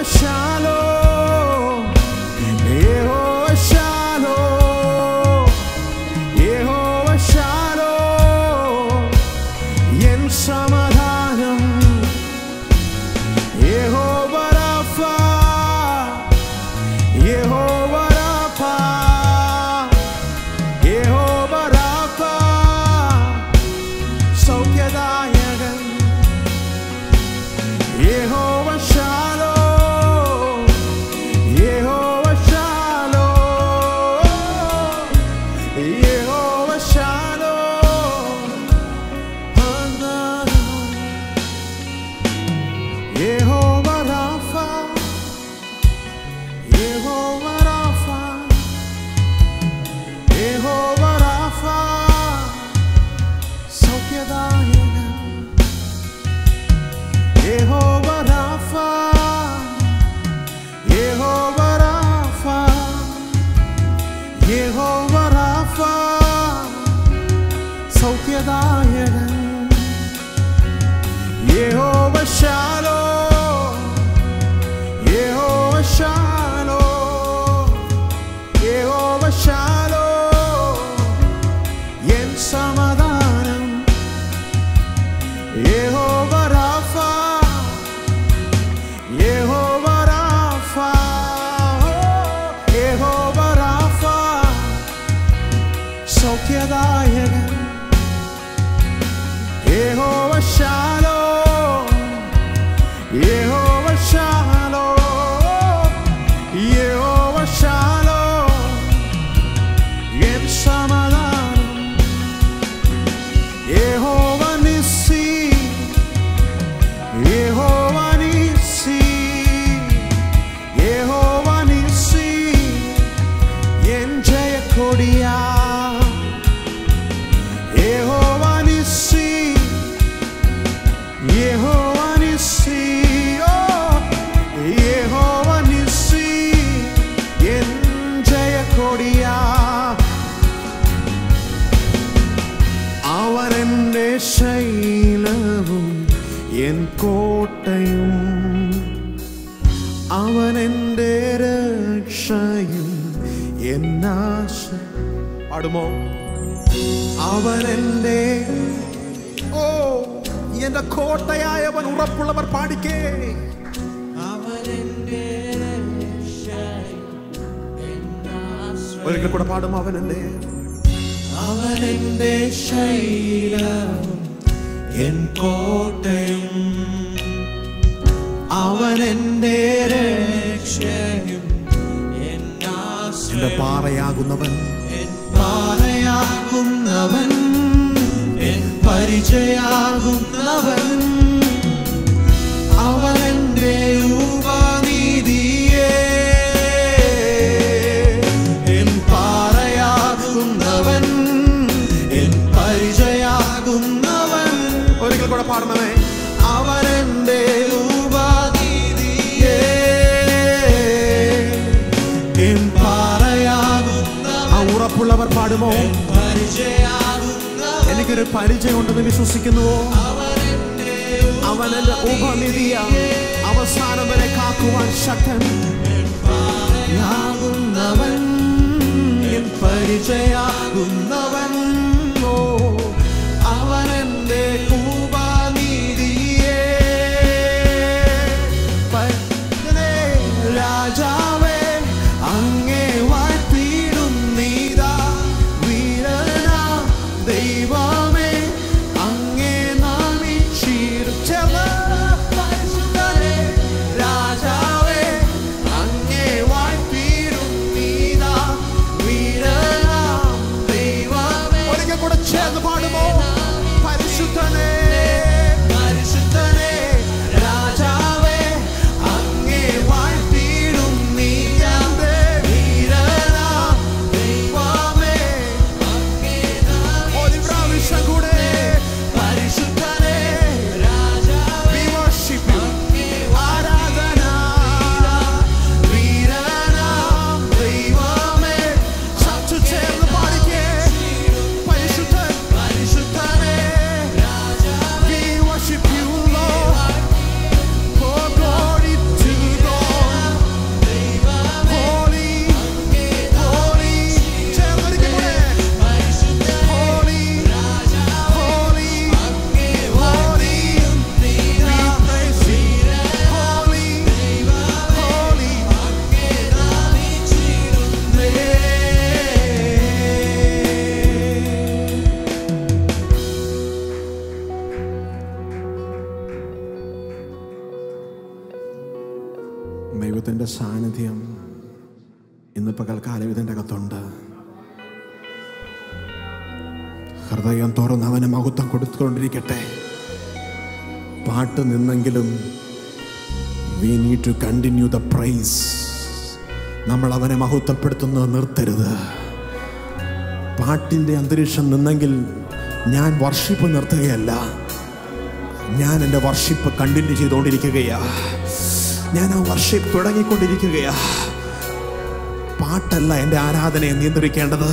Shalom, Yehovah Shalom, Yehovah Shalom, എൻ സമാധാനം Jehovah രാഫ യഹോവ രാഫ യഹോവ രാഫ സൗഖ്യദായകൻ യഹോവ ശാലോം യഹോവ ശാലോം യഹോവ ശാലോം യഹോവ രാഫ യഹോവ രാഫ യഹോവ രാഫ സൗഖ്യദായകൻ യഹോവ രാഫ യഹോവ രാഫ യഹോവ രാഫ സൗഖ്യദായകൻ യഹോവ ശാലോം യഹോവ ശാലോം യഹോവ ശാലോം എൻ സമാധാനം യഹോവ രാഫ യഹോവ രാഫ യഹോവ രാഫ സൗഖ്യദായകൻ യഹോവ ശാലോം യഹോവ ശാലോം യഹോവ ശാലോം എൻ സമാധാനം യഹോവ നിസ്സി യഹോവ നിസ്സി യഹോവ നിസ്സി എൻ ജയക്കൊടിയാ യഹോവ നിസ്സി യഹോവ നിസ്സി ഓ യഹോവ നിസ്സി എൻ ജയക്കൊടിയാ അവനെന്റെ ശൈലവും എൻ കോട്ടയും അവനെന്റെ രക്ഷയും എന്നാശ പാടുമോ അവനെന്റെ ഓ എന്റെ കോട്ടയായവൻ ഉറപ്പുള്ളവർ പാടിക്കേ ഒരിക്കൽ കൂടെ പാടും അവനെന്റെ അവനെന്റെ ശൈലവും എൻ കോട്ടയും അവനെന്റെ രക്ഷയും എൻ ആശ്രയം. എന്റെ പാറയാകുന്നവൻ എൻ പാറയാകുന്നവൻ എൻ പരിചയാകുന്നവൻ അവനെന്റെ ഉപനീതിയേ എൻ പാറയാകുന്നവൻ എൻ പരിചയാകുന്നവൻ ഒരിക്കൽ കൂടെ പാടണമേ അവനെന്റെ ഉപനീതിയേ എൻ പാറയാകുന്നവൻ ആ ഉറപ്പുള്ളവർ പാടുമോ പരിചയാകുന്നവൻ എനിക്കൊരു പരിചയം ഉണ്ടെന്ന് വിശ്വസിക്കുന്നുവോ അവൻ എന്റെ ഉപനിധിയ അവസാനം വരെ കാക്കുവാൻ ശക്തൻ യാകുന്നവൻ എൻ പരിചയാകുന്നവൻ ഓ അവനെന്റെ കൂപനീതിയേ പരനെ രാജാവേ അങ്ങേ വാഴ്ത്തിയിടും നീതാ വീരനാ ദൈവമേ അങ്ങേ നാമിച്ചിടും പരിശുദ്ധനെ രാജാവേ അങ്ങേ വാഴ്ത്തിയിടും നീതാ വീരനാ ദൈവമേ ഒരിക്കൽ കൂടെ ചേർന്ന് ദൈവത്തിൻ്റെ സാന്നിധ്യം ഇന്ന് പകൽക്കാലം ഇതിൻ്റെ അകത്തുണ്ട് ഹൃദയം തുറന്ന് അവന് മഹത്വം കൊടുത്തുകൊണ്ടിരിക്കട്ടെ പാട്ട് നിന്നെങ്കിലും we need to continue the praise നമ്മൾ അവനെ മഹത്വപ്പെടുത്തുന്നത് നിർത്തരുത് പാട്ടിൻ്റെ അന്തരീക്ഷം നിന്നെങ്കിൽ ഞാൻ വർഷിപ്പ് നിർത്തുകയല്ല ഞാൻ എൻ്റെ വർഷിപ്പ് കണ്ടിന്യൂ ചെയ്തുകൊണ്ടിരിക്കുകയാ ഞാൻ ആ വർഷിപ്പ് തുടങ്ങിക്കൊണ്ടിരിക്കുകയാ പാട്ടല്ല എൻ്റെ ആരാധനയെ നിയന്ത്രിക്കേണ്ടത്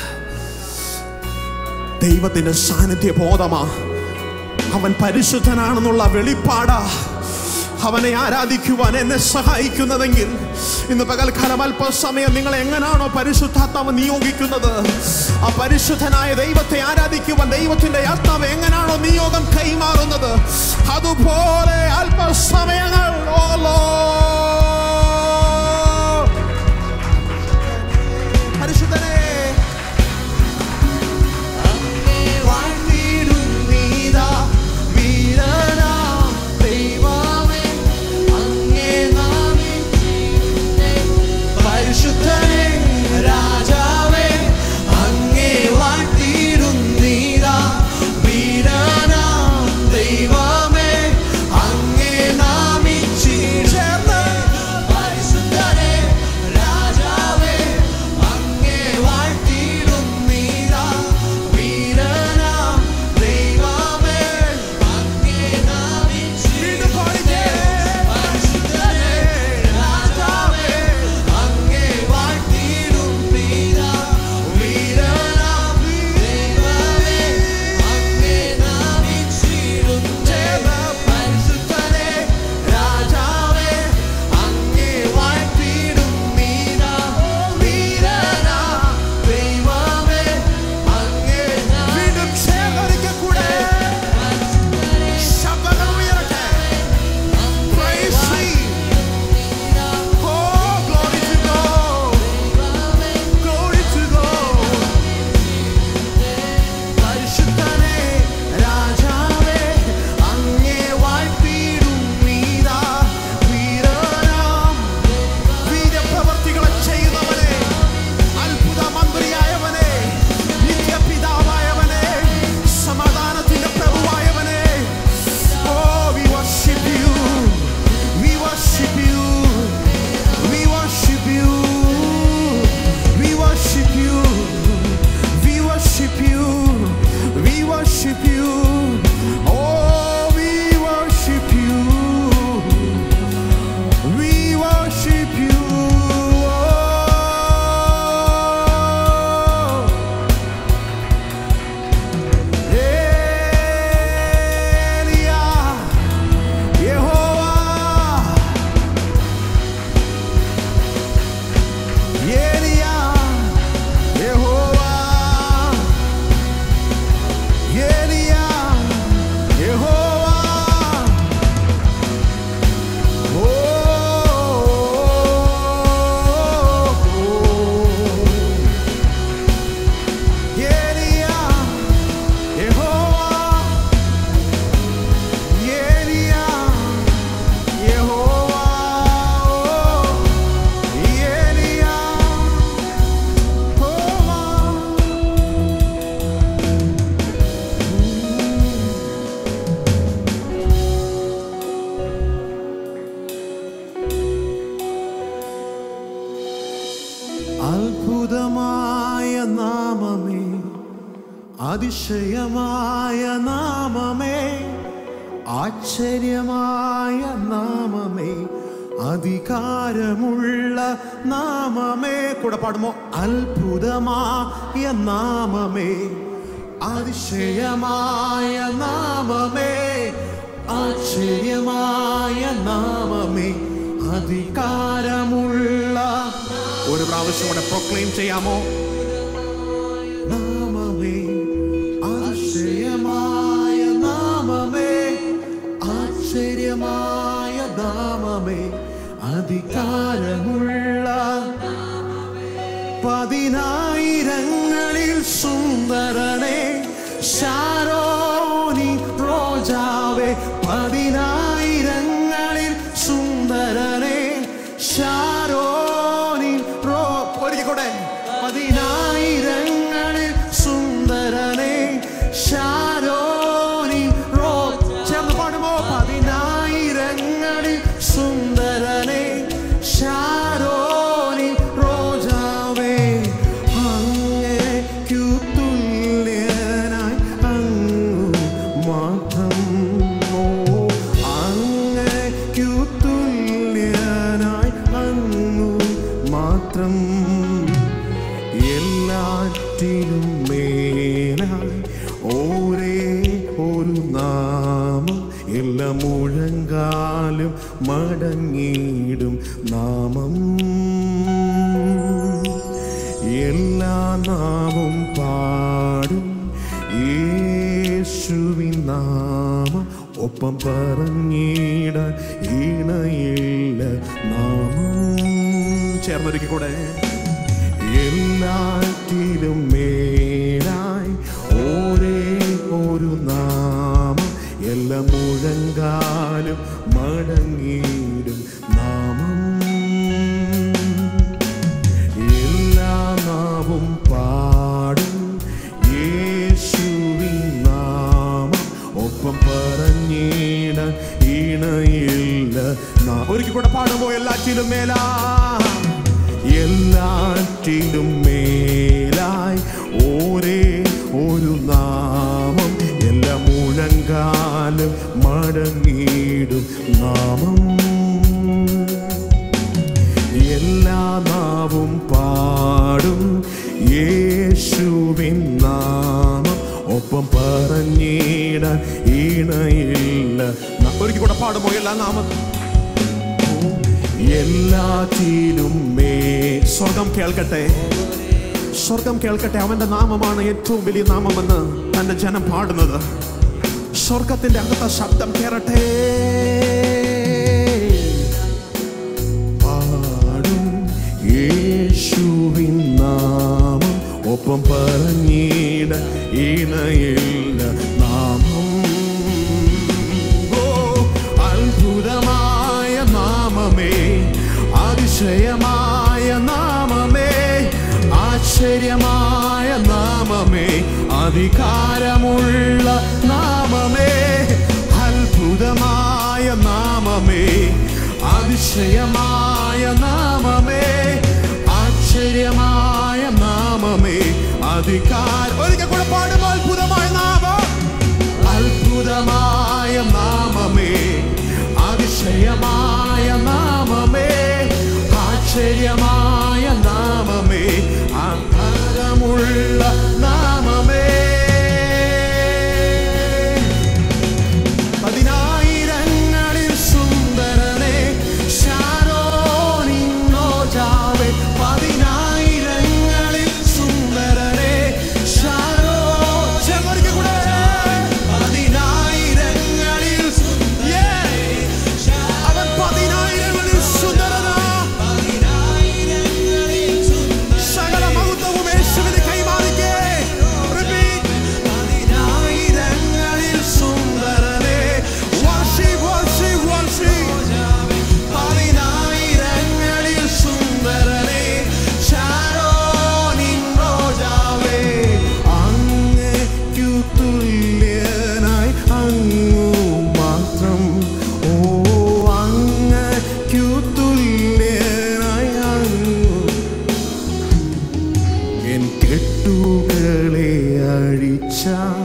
ദൈവത്തിന്റെ സാന്നിധ്യ ബോധമാ അവൻ പരിശുദ്ധനാണെന്നുള്ള വെളിപ്പാടാ അവനെ ആരാധിക്കുവാൻ എന്നെ സഹായിക്കുന്നതെങ്കിൽ ഇന്ന് പകൽക്കാലം അല്പസമയം നിങ്ങൾ എങ്ങനാണോ പരിശുദ്ധാത്മാവ് നിയോഗിക്കുന്നത് ആ പരിശുദ്ധനായ ദൈവത്തെ ആരാധിക്കുവാൻ ദൈവത്തിന്റെ ആത്മാവ് എങ്ങനാണോ നിയോഗം കൈമാറുന്നത് അതുപോലെ അല്പസമയങ്ങൾ ഓ Lord. പരിശുദ്ധനെ അങ്ങേ വാഴ്ത്തിടുന്നീതാ വീരനാം ദൈവമേ അങ്ങേ നാമിച്ചിരുന്നേ പരിശുദ്ധനേ രാജാവേ അങ്ങേ വാഴ്ത്തിടുന്നീതാ വീരനാം ദൈവമേ അങ്ങേ നാമിച്ചിരുന്നേ പരിശുദ്ധനേ രാജാവേ അങ്ങേ വാഴ്ത്തിടുന്നീതാ വീരനാം ദൈവമേ അങ്ങേ നാമിച്ചിരുന്നേ പരിശുദ്ധനേ രാജാവേ അങ്ങേ വാഴ്ത്തിടുന്നീതാ വീരനാം ദൈവമേ അങ്ങേ നാമിച്ചിരുന്നേ പരിശുദ്ധനേ രാജാവേ അങ്ങേ വാഴ്ത്തിടുന്നീതാ വീരനാം ദൈവമേ അങ്ങേ വീണ്ടും ചേർന്നൊരിക്കൽ കൂടെ ശബ്ദങ്ങൾ ഉയരട്ടെ Praise Thee. Oh, glory to God. Glory to God. പരിശുദ്ധനേ രാജാവേ അങ്ങേ വാഴ്ത്തിടുന്നീതാ വീരനാം വീര്യപ്രവർത്തികളെ ചെയ്യുന്നവനെ അത്ഭുത മന്ത്രിയായവനെ നിത്യപിതാവായവനെ സമാധാനത്തിന്റെ പ്രഭുവായവനെ oh we worship you we worship you we worship you we worship you we worship you we worship you oh we worship you We worship you. Elia, Yehovah. Elia, Yehovah. Elia, Yehovah. അത്ഭുതമായ നാമമേ അതിശയമായ നാമമേ ആശ്ചര്യമായ നാമമേ അധികാരമുള്ള നാമമേ കൂടെ പാടുമോ അത്ഭുതമായ നാമമേ അതിശയമായ നാമമേ ആശ്ചര്യമായ നാമമേ അധികാരമുള്ള ഒരു പ്രാവശ്യം കൂടെ പ്രൊക്ലെയിം ചെയ്യാമോ നാമമേ ആശ്ചര്യമായ നാമമേ ആശ്ചര്യമായ നാമമേ അധികാരമുള്ള പതിനായിരങ്ങളിൽ സുന്ദരനെ ശാരോനി റോജാവേ പതിനായിരങ്ങളിൽ സുന്ദരനെ സുന്ദരനെ ഷാരോനി റോജാവേ അങ്ങേക്കു തുല്യനായി അങ്ങു മാത്രം ഓ അങ്ങേക്കു തുല്യനായി അങ്ങു മാത്രം എല്ലാറ്റിലും മേലായി ഒരേ ഒരു നാമം എല്ലാ മുഴങ്കാലും മടങ്ങിയിടും നാമം എല്ലാ നാമം പാടും യേശുവിൻ നാമം ഒപ്പം പറഞ്ഞിടാൻ ഇണയില്ല നാമം ചേർന്നൊരുക്കി കൂടെ എല്ലാറ്റിലും മേലായി ഒരേ ഒരു നാമം എല്ലാ മുഴങ്കാലും മടങ്ങിയിടും നാമം എല്ലാ നാവും പാടും യേശുവിൻ നാമം ഒപ്പം പറഞ്ഞിടാൻ ഇണയില്ല നാ- ഒരിക്കൽ കൂടെ പാടുമ്പോ എല്ലാറ്റിലും മേലാ എല്ലാറ്റിലും മേലായി ഒരേ ഒരു നാമം എല്ലാ മുഴങ്കാലും മടങ്ങിയിടും നാമം എല്ലാ നാവും പാടും യേശുവിൻ നാമം ഒപ്പം പറഞ്ഞിടാൻ ഇണയില്ല ന- ഒരിക്കൽ കൂടെ പാടുമ്പോ എല്ലാ നാമം എല്ലാറ്റിലും മേ സ്വർഗം കേൾക്കട്ടെ സ്വർഗം കേൾക്കട്ടെ അവന്റെ നാമമാണ് ഏറ്റവും വലിയ നാമമെന്ന് തന്റെ ജനം പാടുന്നത് സ്വർഗത്തിന്റെ അകത്തെ ശബ്ദം കേറട്ടെ പാടും യേശുവിൻ നാമം ഒപ്പം പറഞ്ഞിട ഇണയില്ല നാമം ഓ അത്ഭുതമായ നാമമേ അതിശയമായ നാമമേ ആശ്ചര്യമായ നാമമേ അധികാരമുള്ള നാമമേ അത്ഭുതമായ നാമമേ അതിശയമായ നാമമേ ആശ്ചര്യമായ നാമമേ അധികാരം ഒരിക്കൽ കൂടെ പാടുമ്പോൾ അത്ഭുതമായ നാമം അത്ഭുതമായ നാമമേ അതിശയമായ നാമമേ ആശ്ചര്യമായ നാമമേ ആധാരമുള്ള നാമമേ പതിനായിരങ്ങളിൽ സുന്ദരനെ ഷാരോനിൻ റോജാവേ പതിനായിരങ്ങളിൽ സുന്ദരനെ ഷാരോ ചേർന്നൊരിക്കൽ കൂടെ പതിനായിരങ്ങളിൽ സു- Yeah. അവൻ പതിനായിരങ്ങളിൽ സുന്ദരനാ സകല മഹത്വവും യേശുവിന് കൈമാറിക്കേ Repeat. പതിനായിരങ്ങളിൽ സുന്ദരനെ worship, worship, worship. പതിനായിരങ്ങളിൽ സുന്ദരനെ ശാരോനിൻ റോജാവേ അങ്ങയ്ക്കു തുല്യനായി അങ്ങു മാത്രം ഓ അങ്ങയ്ക്കു തുല്യനായി അങ്ങു എൻ കെട്ടുകളെ അഴിച്ച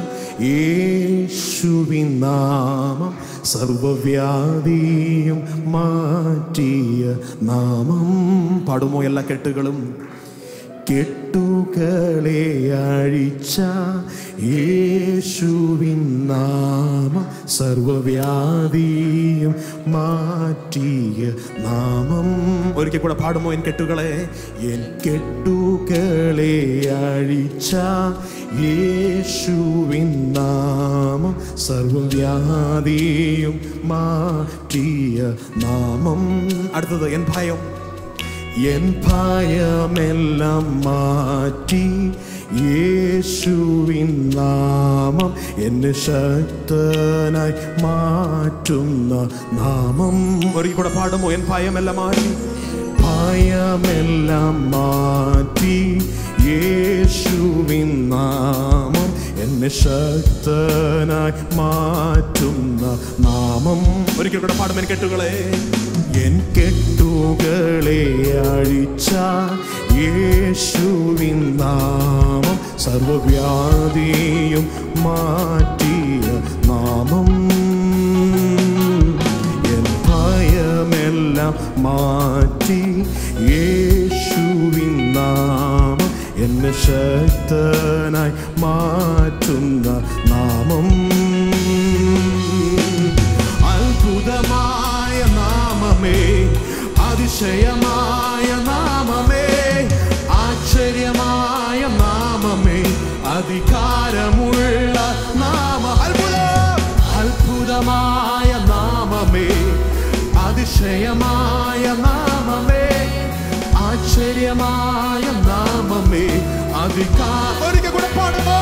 യേശുവിൻ നാമം സർവവ്യാധിയും മാറ്റിയ നാമം പാടുമോ എല്ലാ കെട്ടുകളും കെട്ടുകളെ അഴിച്ച യേശുവിൻ നാമം സർവവ്യാധിയും മാറ്റിയ നാമം ഒരിക്കൽ കൂടെ പാടുമോ എൻ കെട്ടുകളെ എൻ കെട്ടുകളെ അഴിച്ച യേശുവിൻ നാമം സർവവ്യാധിയും മാറ്റിയ നാമം അടുത്തത് എൻ ഭയം എൻ ഭയമെല്ലാം മാറ്റി യേശുവിൻ നാമം എന്നെ ശക്തനായി മാറ്റുന്ന നാമം ഒരിക്കൽ കൂടെ പാടുമോ എൻ ഭയമെല്ലാം മാറ്റി ഭയമെല്ലാം മാറ്റി യേശുവിൻ നാമം എന്നെ ശക്തനായി മാറ്റുന്ന നാമം ഒരിക്കൽ കൂടെ പാടും എൻ കെട്ടുകളെ വെച്ച യേശുവിൻ നാമം സർവവ്യാധിയും മാറ്റിയ നാമം എൻ ഭയമെല്ലാം മാറ്റി യേശുവിൻ നാമം എന്നെ ശക്തനായി മാറ്റുന്ന നാമം അത്ഭുതമായ നാമമേ അതിശയമായ നാമമേ ആശ്ചര്യമായ നാമമേ അധികാരമുള്ള നാമ അത്ഭുതം അത്ഭുതമായ നാമമേ അതിശയമായ നാമമേ ആശ്ചര്യമായ നാമമേ അധികാ ഒരിക്കൽ കൂടെ പാടുമോ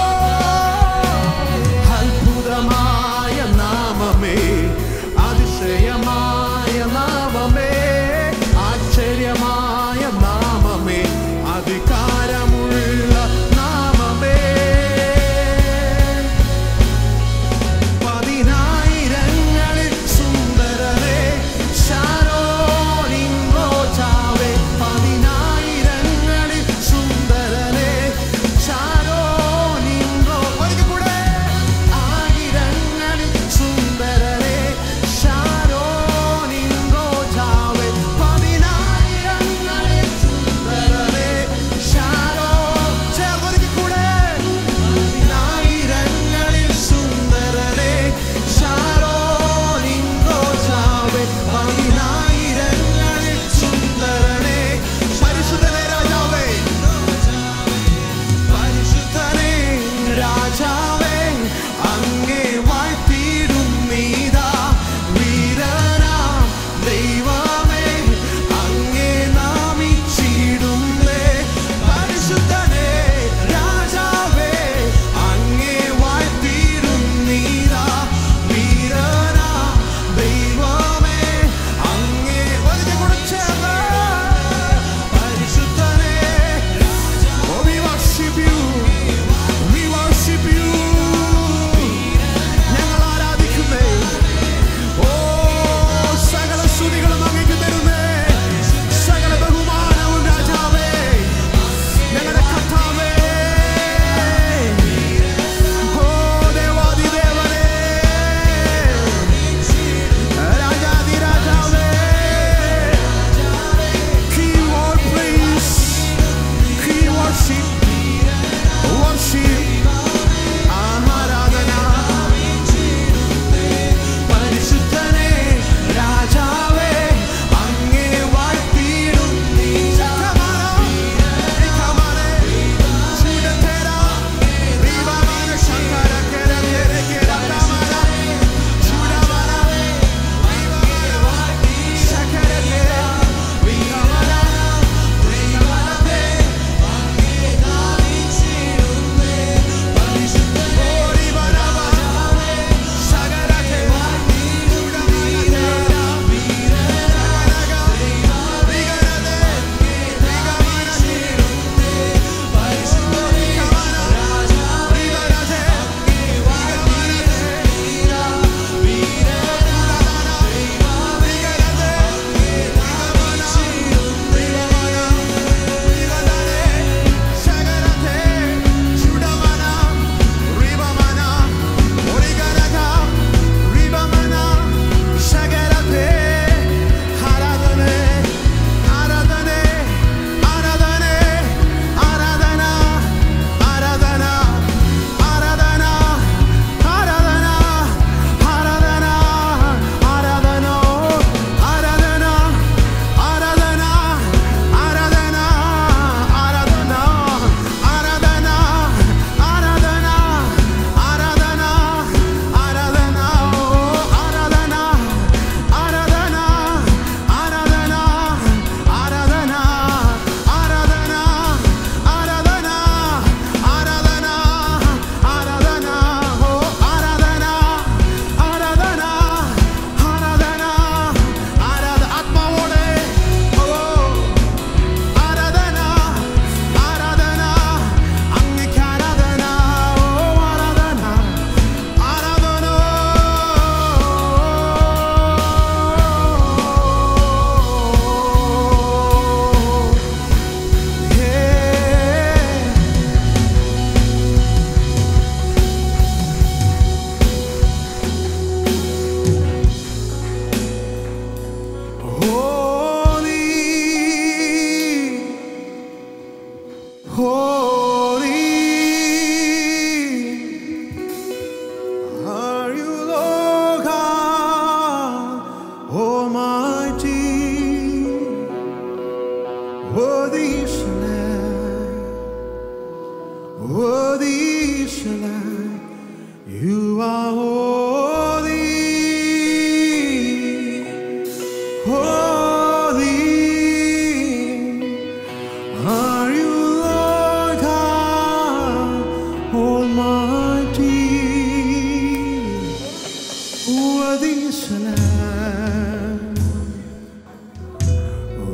അത്ഭുതമായ നാമമേ അതിശയമായ നാമമേ ആശ്ചര്യമായ നാമമേ അധികാരമുള്ള നാമമേ പതിനായിരങ്ങളിൽ സുന്ദരനെ ശാരോനിൻ റോജാവേ പതിനായിരങ്ങളിൽ സുന്ദരനെ ശാരോനിൻ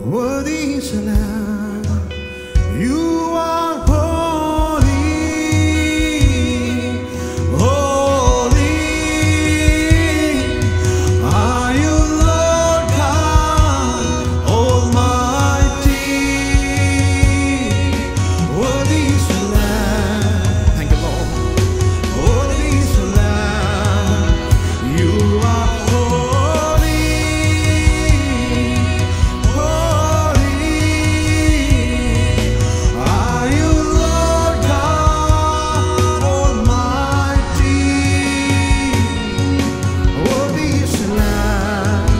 Worthy is the Lamb. You are holy, holy. Are you Lord God Almighty? Worthy is the Lamb. Thank you, Lord. Holy is the Lamb. You are holy, holy. Are you Lord God Almighty? Holy is the Lamb.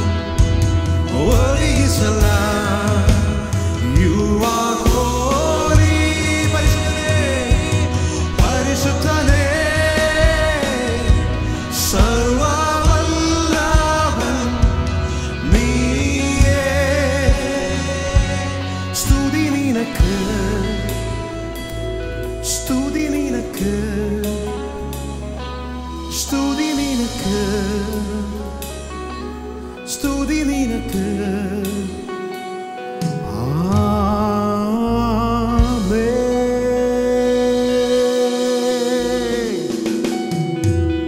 Holy is the Lamb. You are holy. പരിശുദ്ധനേ, പരിശുദ്ധനേ, സർവ്വവല്ലഭൻ നീയേ. സ്തുതി നിനക്ക് സ്തുതി നിനക്ക് സ്തുതി നിനക്ക് സ്തുതി നിനക്ക് ആമേൻ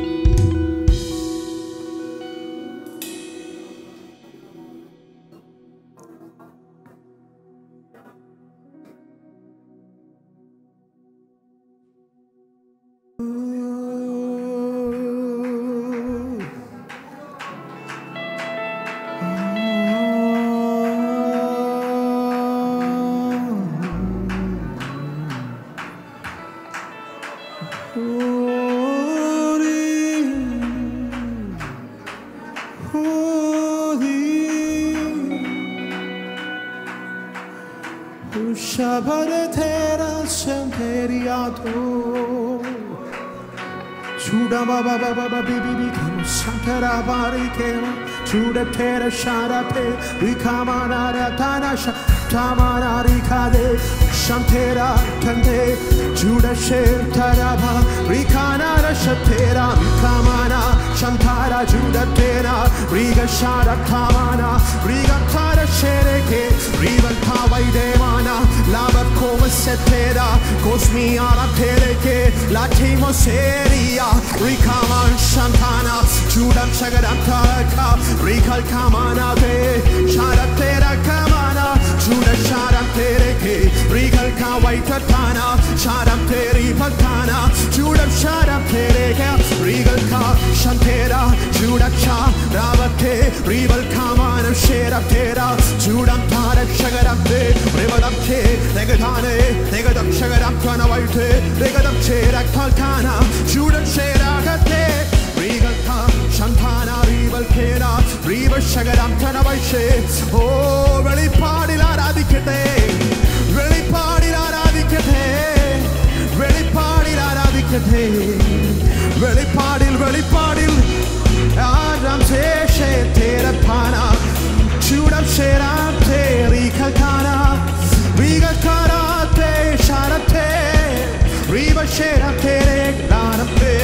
Shabbat tera semperiato Chuda baba baba baba bibi bikam santara bari kema Chuda tera shara pe Rikamana ratana sha Tamana rikade Shantera kante Chuda sher taraba Rikana rashatera Rikamana Shantara Juda tera Riga shara tamana Riga tara shereke Riga kawai devana Labat koma setera Kosmiara tereke Latimo seria Rikaman shantana Chudam shagaram taraka Rikal kamana de Sharatera kamana Chuda sharam tereke Rikal kawai tatana Sharam teri patana Chudam sharam tereke Regal ka shantera Chuda cha ravate Rival kamana shera tera Chudam tarak shagaram te Rivadam che Negadane Negadam shagaram tana vaite Negadam che rakhalkana Chudam shera kate Regal ka shantana Rival kera Rival shagaram tana vaite Oh വെളിപ്പാടിൽ ആരാധിക്കട്ടെ വെളിപ്പാടിൽ ആരാധിക്കട്ടെ വെളിപ്പാടിൽ ആരാധിക്കട്ടെ വെളിപ്പാടിൽ വെളിപ്പാടിൽ Aram ശേഷേ തേരപ്പാന ചൂടം ശേരാം തേറിക്കൽക്കാന വീകക്കാരാത്തെ ശരത്തെ റീവ ശേരം തേരെ ജ്ഞാനത്തെ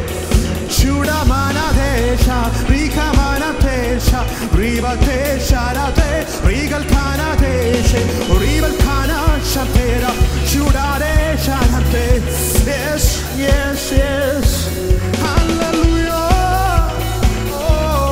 ചൂടമാനദേശ റീഖമാനദേശ റീവദേശാരത്തെ റീഗൽ ഖാനദേശെ റീവൽ ഖാന ശതേര ചൂടാദേശാരത്തെ Yes, yes, yes. Hallelujah. Oh.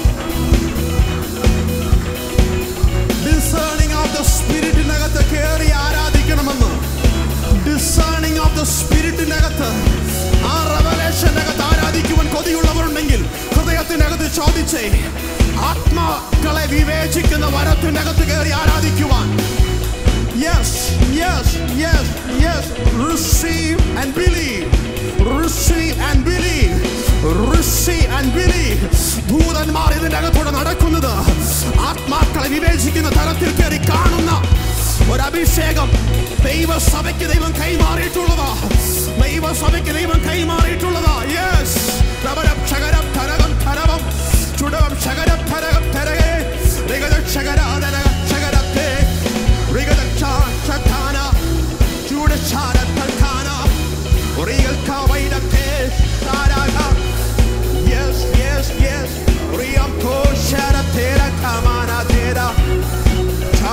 Discerning of the Spirit-നകത്ത് കയറി ആരാധിക്കണമെന്ന് ഡിസേണിംഗ് ഓഫ് ദ സ്പിരിറ്റിനകത്ത് ആ റെവലേഷനകത്ത് ആരാധിക്കുവാൻ കൊതിയുള്ളവരുണ്ടെങ്കിൽ ഹൃദയത്തിനകത്ത് ചോദിച്ചേ ആത്മാക്കളെ വിവേചിക്കുന്ന വരത്തിനകത്ത് കയറി ആരാധിക്കുവാൻ yes yes yes yes receive and believe receive and believe receive and believe ഭൂതന്മാർ ഇതിന്റെ അകത്തൂടെ നടക്കുന്നത് ആത്മാക്കളെ വിവേചിക്കുന്ന തരത്തിൽ കയറി കാണുന്ന ഒരു അഭിഷേകം ദൈവസഭയ്ക്ക് ദൈവം കൈമാറിയിട്ടുള്ളതാ ദൈവസഭയ്ക്ക് ദൈവം കൈമാറിയിട്ടുള്ളതാ യെസ് ക്ഷകരം ധരകം ധരവം ചുടവം ശകരം ധരകം ധരകേ ഋഗത ശകരാധന ശകരത്തെ ഋഗത ക്ഷാന ചൂടശാര തൽക്കാന റിയൽ കവൈടത്തെ താരാക യെസ് യെസ് യെസ് റിയം കോശര തേര കമാന തേര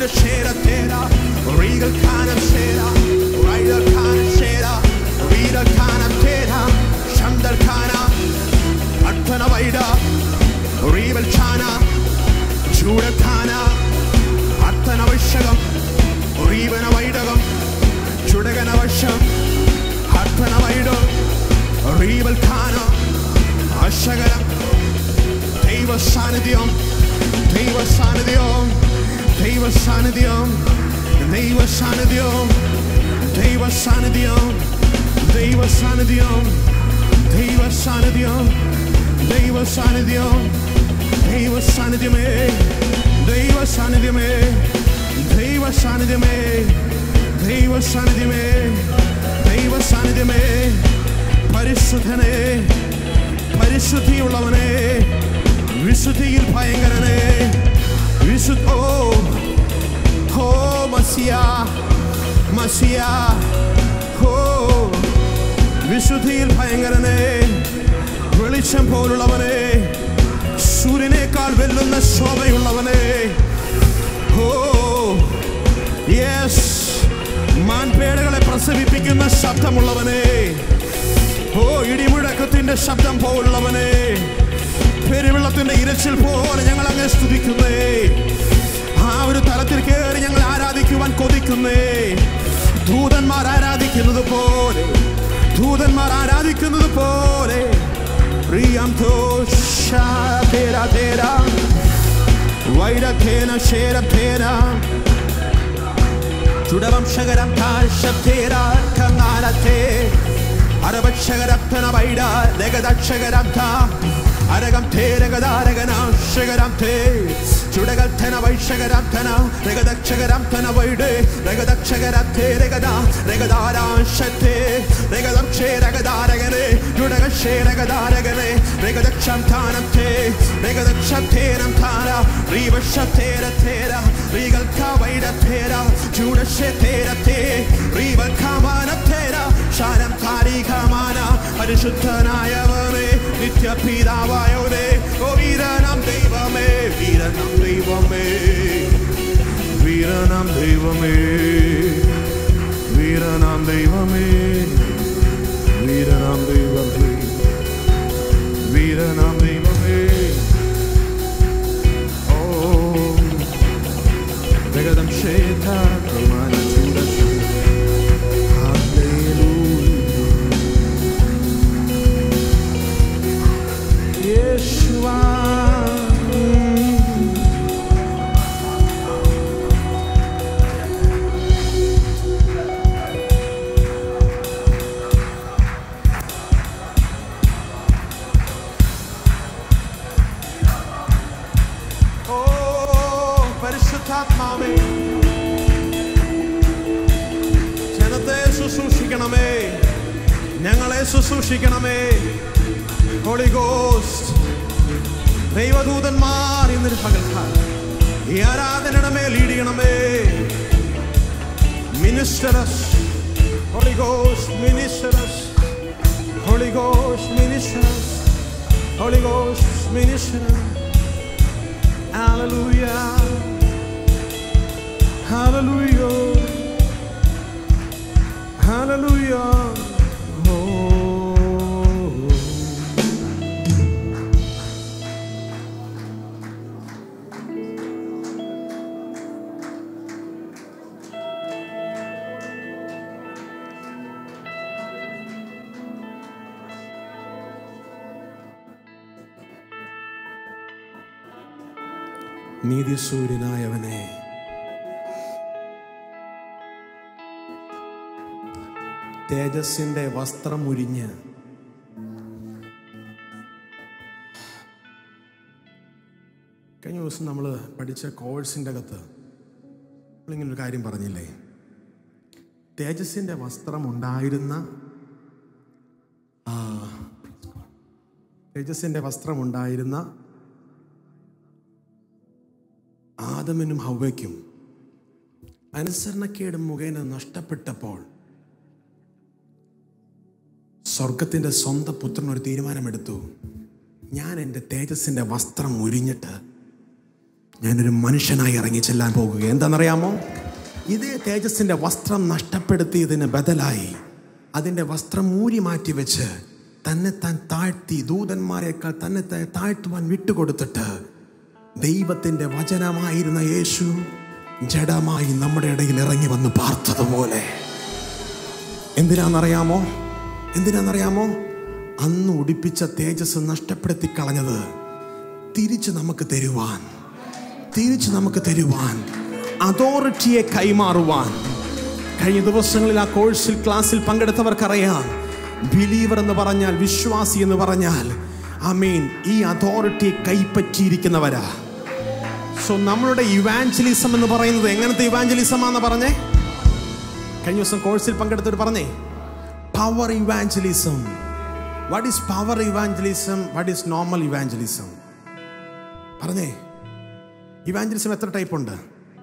shera tera, regal kana shera, rider kana shera, reader kana tera, shandar kana, അർത്ഥന വൈഡ റീവൽ ഛാന ചൂടഖാന അർത്ഥന വൈഷകം റീവന വൈഡകം ചുടകന വശം അർത്ഥന വൈഡം റീവൽ ഖാന അശകരം ദൈവ സാന്നിധ്യം ദൈവ സാന്നിധ്യം ദൈവ സാന്നിധ്യം ദൈവ സാന്നിധ്യം ദൈവ സാന്നിധ്യം ദൈവ സാന്നിധ്യം ദൈവ സാന്നിധ്യം ദൈവ സാന്നിധ്യം ദൈവ സാന്നിധ്യമേ ദൈവ സാന്നിധ്യമേ ദൈവ സാന്നിധ്യമേ ദൈവ സാന്നിധ്യമേ ദൈവ സാന്നിധ്യമേ പരിശുദ്ധനെ പരിശുദ്ധിയുള്ളവനെ വിശുദ്ധിയിൽ ഭയങ്കരനെ വിശുദ്ധ ഓ ഹോ മസിയ മസിയ ഹോ വിശുദ്ധിയിൽ ഭയങ്കരനെ വെളിച്ചം പോലുള്ളവനെ സൂര്യനേക്കാൾ വെല്ലുന്ന ശോഭയുള്ളവനെ ഓ യെസ് മാൻപേടകളെ പ്രസവിപ്പിക്കുന്ന ശബ്ദമുള്ളവനെ ഓ ഇടിമുഴക്കത്തിന്റെ ശബ്ദം പോലുള്ളവനെ പെരുവെള്ളത്തിന്റെ ഇരച്ചിൽ പോലെ ഞങ്ങൾ അങ്ങ് സ്തുതിക്കുന്നേ ആ ഒരു തലത്തിൽ കയറി ഞങ്ങൾ ആരാധിക്കുവാൻ കൊതിക്കുന്നേ ദൂതന്മാർ ആരാധിക്കുന്നത് പോലെ ദൂതന്മാർ ആരാധിക്കുന്നത് പോലെ പ്രിയം വൈരഥേന ശേരഥേന ചുടവംശകരം താഴ്ശത്തേര കങ്ങാനത്തെ അരവക്ഷകരപ്തന വൈഡ രഗദക്ഷകരബ്ധ അരകം തേ രഗദാരഗനാശകരം തേ ചുടകൽധന വൈഷകരബ്ധന രഗദക്ഷകരബ്ധന വൈഡ് രഗദക്ഷകരത്തേ രഗദ രഗദാരാശത്തെ രഗദക്ഷേ രഗദാരകനെ ചുടകക്ഷേ രഗദാരകനെ രഗദക്ഷം ധാനത്തെ രഗദക്ഷം തേനം ധാര റീവശത്തേര തേര റീകൽക്ക വൈഡ തേര ചൂടശേ തേര തേ റീവൽക്കമാന തേര ശാരം താരീഖമാന പരിശുദ്ധനായവനെ നിത്യപിതാവായവനെ ഓ വീരനാം ദൈവമേ വീരനാം ദൈവമേ വീരനാം ദൈവമേ വീരനാം ദൈവമേ വീരനാം ദൈവമേ വീരനാം ദൈവമേ ഓ ജഗദം ശേഖ പ്രമാണ ചൂടശേ പരിശുദ്ധാത്മാവേ ജനത്തെ ശുശ്രൂഷിക്കണമേ ഞങ്ങളെ ശുശ്രൂഷിക്കണമേ ഹോളി ഗോസ്റ്റ് ദൈവദൂതന്മാർ ഇന്നൊരു പകൽക്കാലം ഈ ആരാധനയുടെ മേൽ ലീഡിയണമേ ministers holy ghost ministers holy ghost ministers holy ghost minister Hallelujah. Hallelujah. Hallelujah. Oh. നീതിസൂര്യനായവനെ തേജസ്സിന്റെ വസ്ത്രം ഉരിഞ്ഞ് കഴിഞ്ഞ ദിവസം നമ്മൾ പഠിച്ച കോഴ്സിൻ്റെ അകത്ത് നമ്മളിങ്ങനെ ഒരു കാര്യം പറഞ്ഞില്ലേ തേജസ്സിന്റെ വസ്ത്രം ഉണ്ടായിരുന്ന ആ, തേജസ്സിന്റെ വസ്ത്രം ഉണ്ടായിരുന്ന ആദമിനും ഹവയ്ക്കും അനുസരണക്കേട് മുഖേന നഷ്ടപ്പെട്ടപ്പോൾ സ്വർഗത്തിന്റെ സ്വന്തം പുത്രൻ ഒരു തീരുമാനമെടുത്തു ഞാൻ എൻ്റെ തേജസ്സിന്റെ വസ്ത്രം ഉരിഞ്ഞിട്ട് ഞാനൊരു മനുഷ്യനായി ഇറങ്ങി ചെല്ലാൻ പോകുക എന്താണെന്നറിയാമോ ഇതേ തേജസ്സിൻ്റെ വസ്ത്രം നഷ്ടപ്പെടുത്തിയതിന് ബദലായി അതിൻ്റെ വസ്ത്രം മൂരി മാറ്റി വെച്ച് തന്നെ താൻ താഴ്ത്തി ദൂതന്മാരെക്കാൾ തന്നെ താൻ താഴ്ത്തുവാൻ വിട്ടുകൊടുത്തിട്ട് ദൈവത്തിൻ്റെ വചനമായിരുന്ന യേശു ജഡമായി നമ്മുടെ ഇടയിൽ ഇറങ്ങി വന്ന് പാർത്തതുപോലെ എന്തിനാണെന്നറിയാമോ എന്തിനാണെന്നറിയാമോ അന്ന് ഉടിപ്പിച്ച തേജസ് നഷ്ടപ്പെടുത്തി കളഞ്ഞത് തിരിച്ച് നമുക്ക് തരുവാൻ തിരിച്ച് നമുക്ക് തരുവാൻ അതോറിറ്റിയെ കൈമാറുവാൻ കഴിഞ്ഞ ദിവസങ്ങളിൽ ആ കോഴ്സിൽ ക്ലാസ്സിൽ പങ്കെടുത്തവർക്കറിയാം ബിലീവർ എന്ന് പറഞ്ഞാൽ വിശ്വാസി എന്ന് പറഞ്ഞാൽ ഐ മീൻ ഈ അതോറിറ്റി കൈപ്പറ്റിയിരിക്കുന്നവരാ സോ നമ്മളുടെ ഇവാഞ്ചലിസം എന്ന് പറയുന്നത് എങ്ങനത്തെ ഇവാഞ്ചലിസം ആണെന്ന് പറഞ്ഞേ കഴിഞ്ഞ ദിവസം കോഴ്സിൽ പങ്കെടുത്തവർ പറഞ്ഞേ power evangelism what is power evangelism what is normal evangelism പറഞ്ഞേ ഇവാഞ്ചലിസം എത്ര ടൈപ്പ് ഉണ്ട്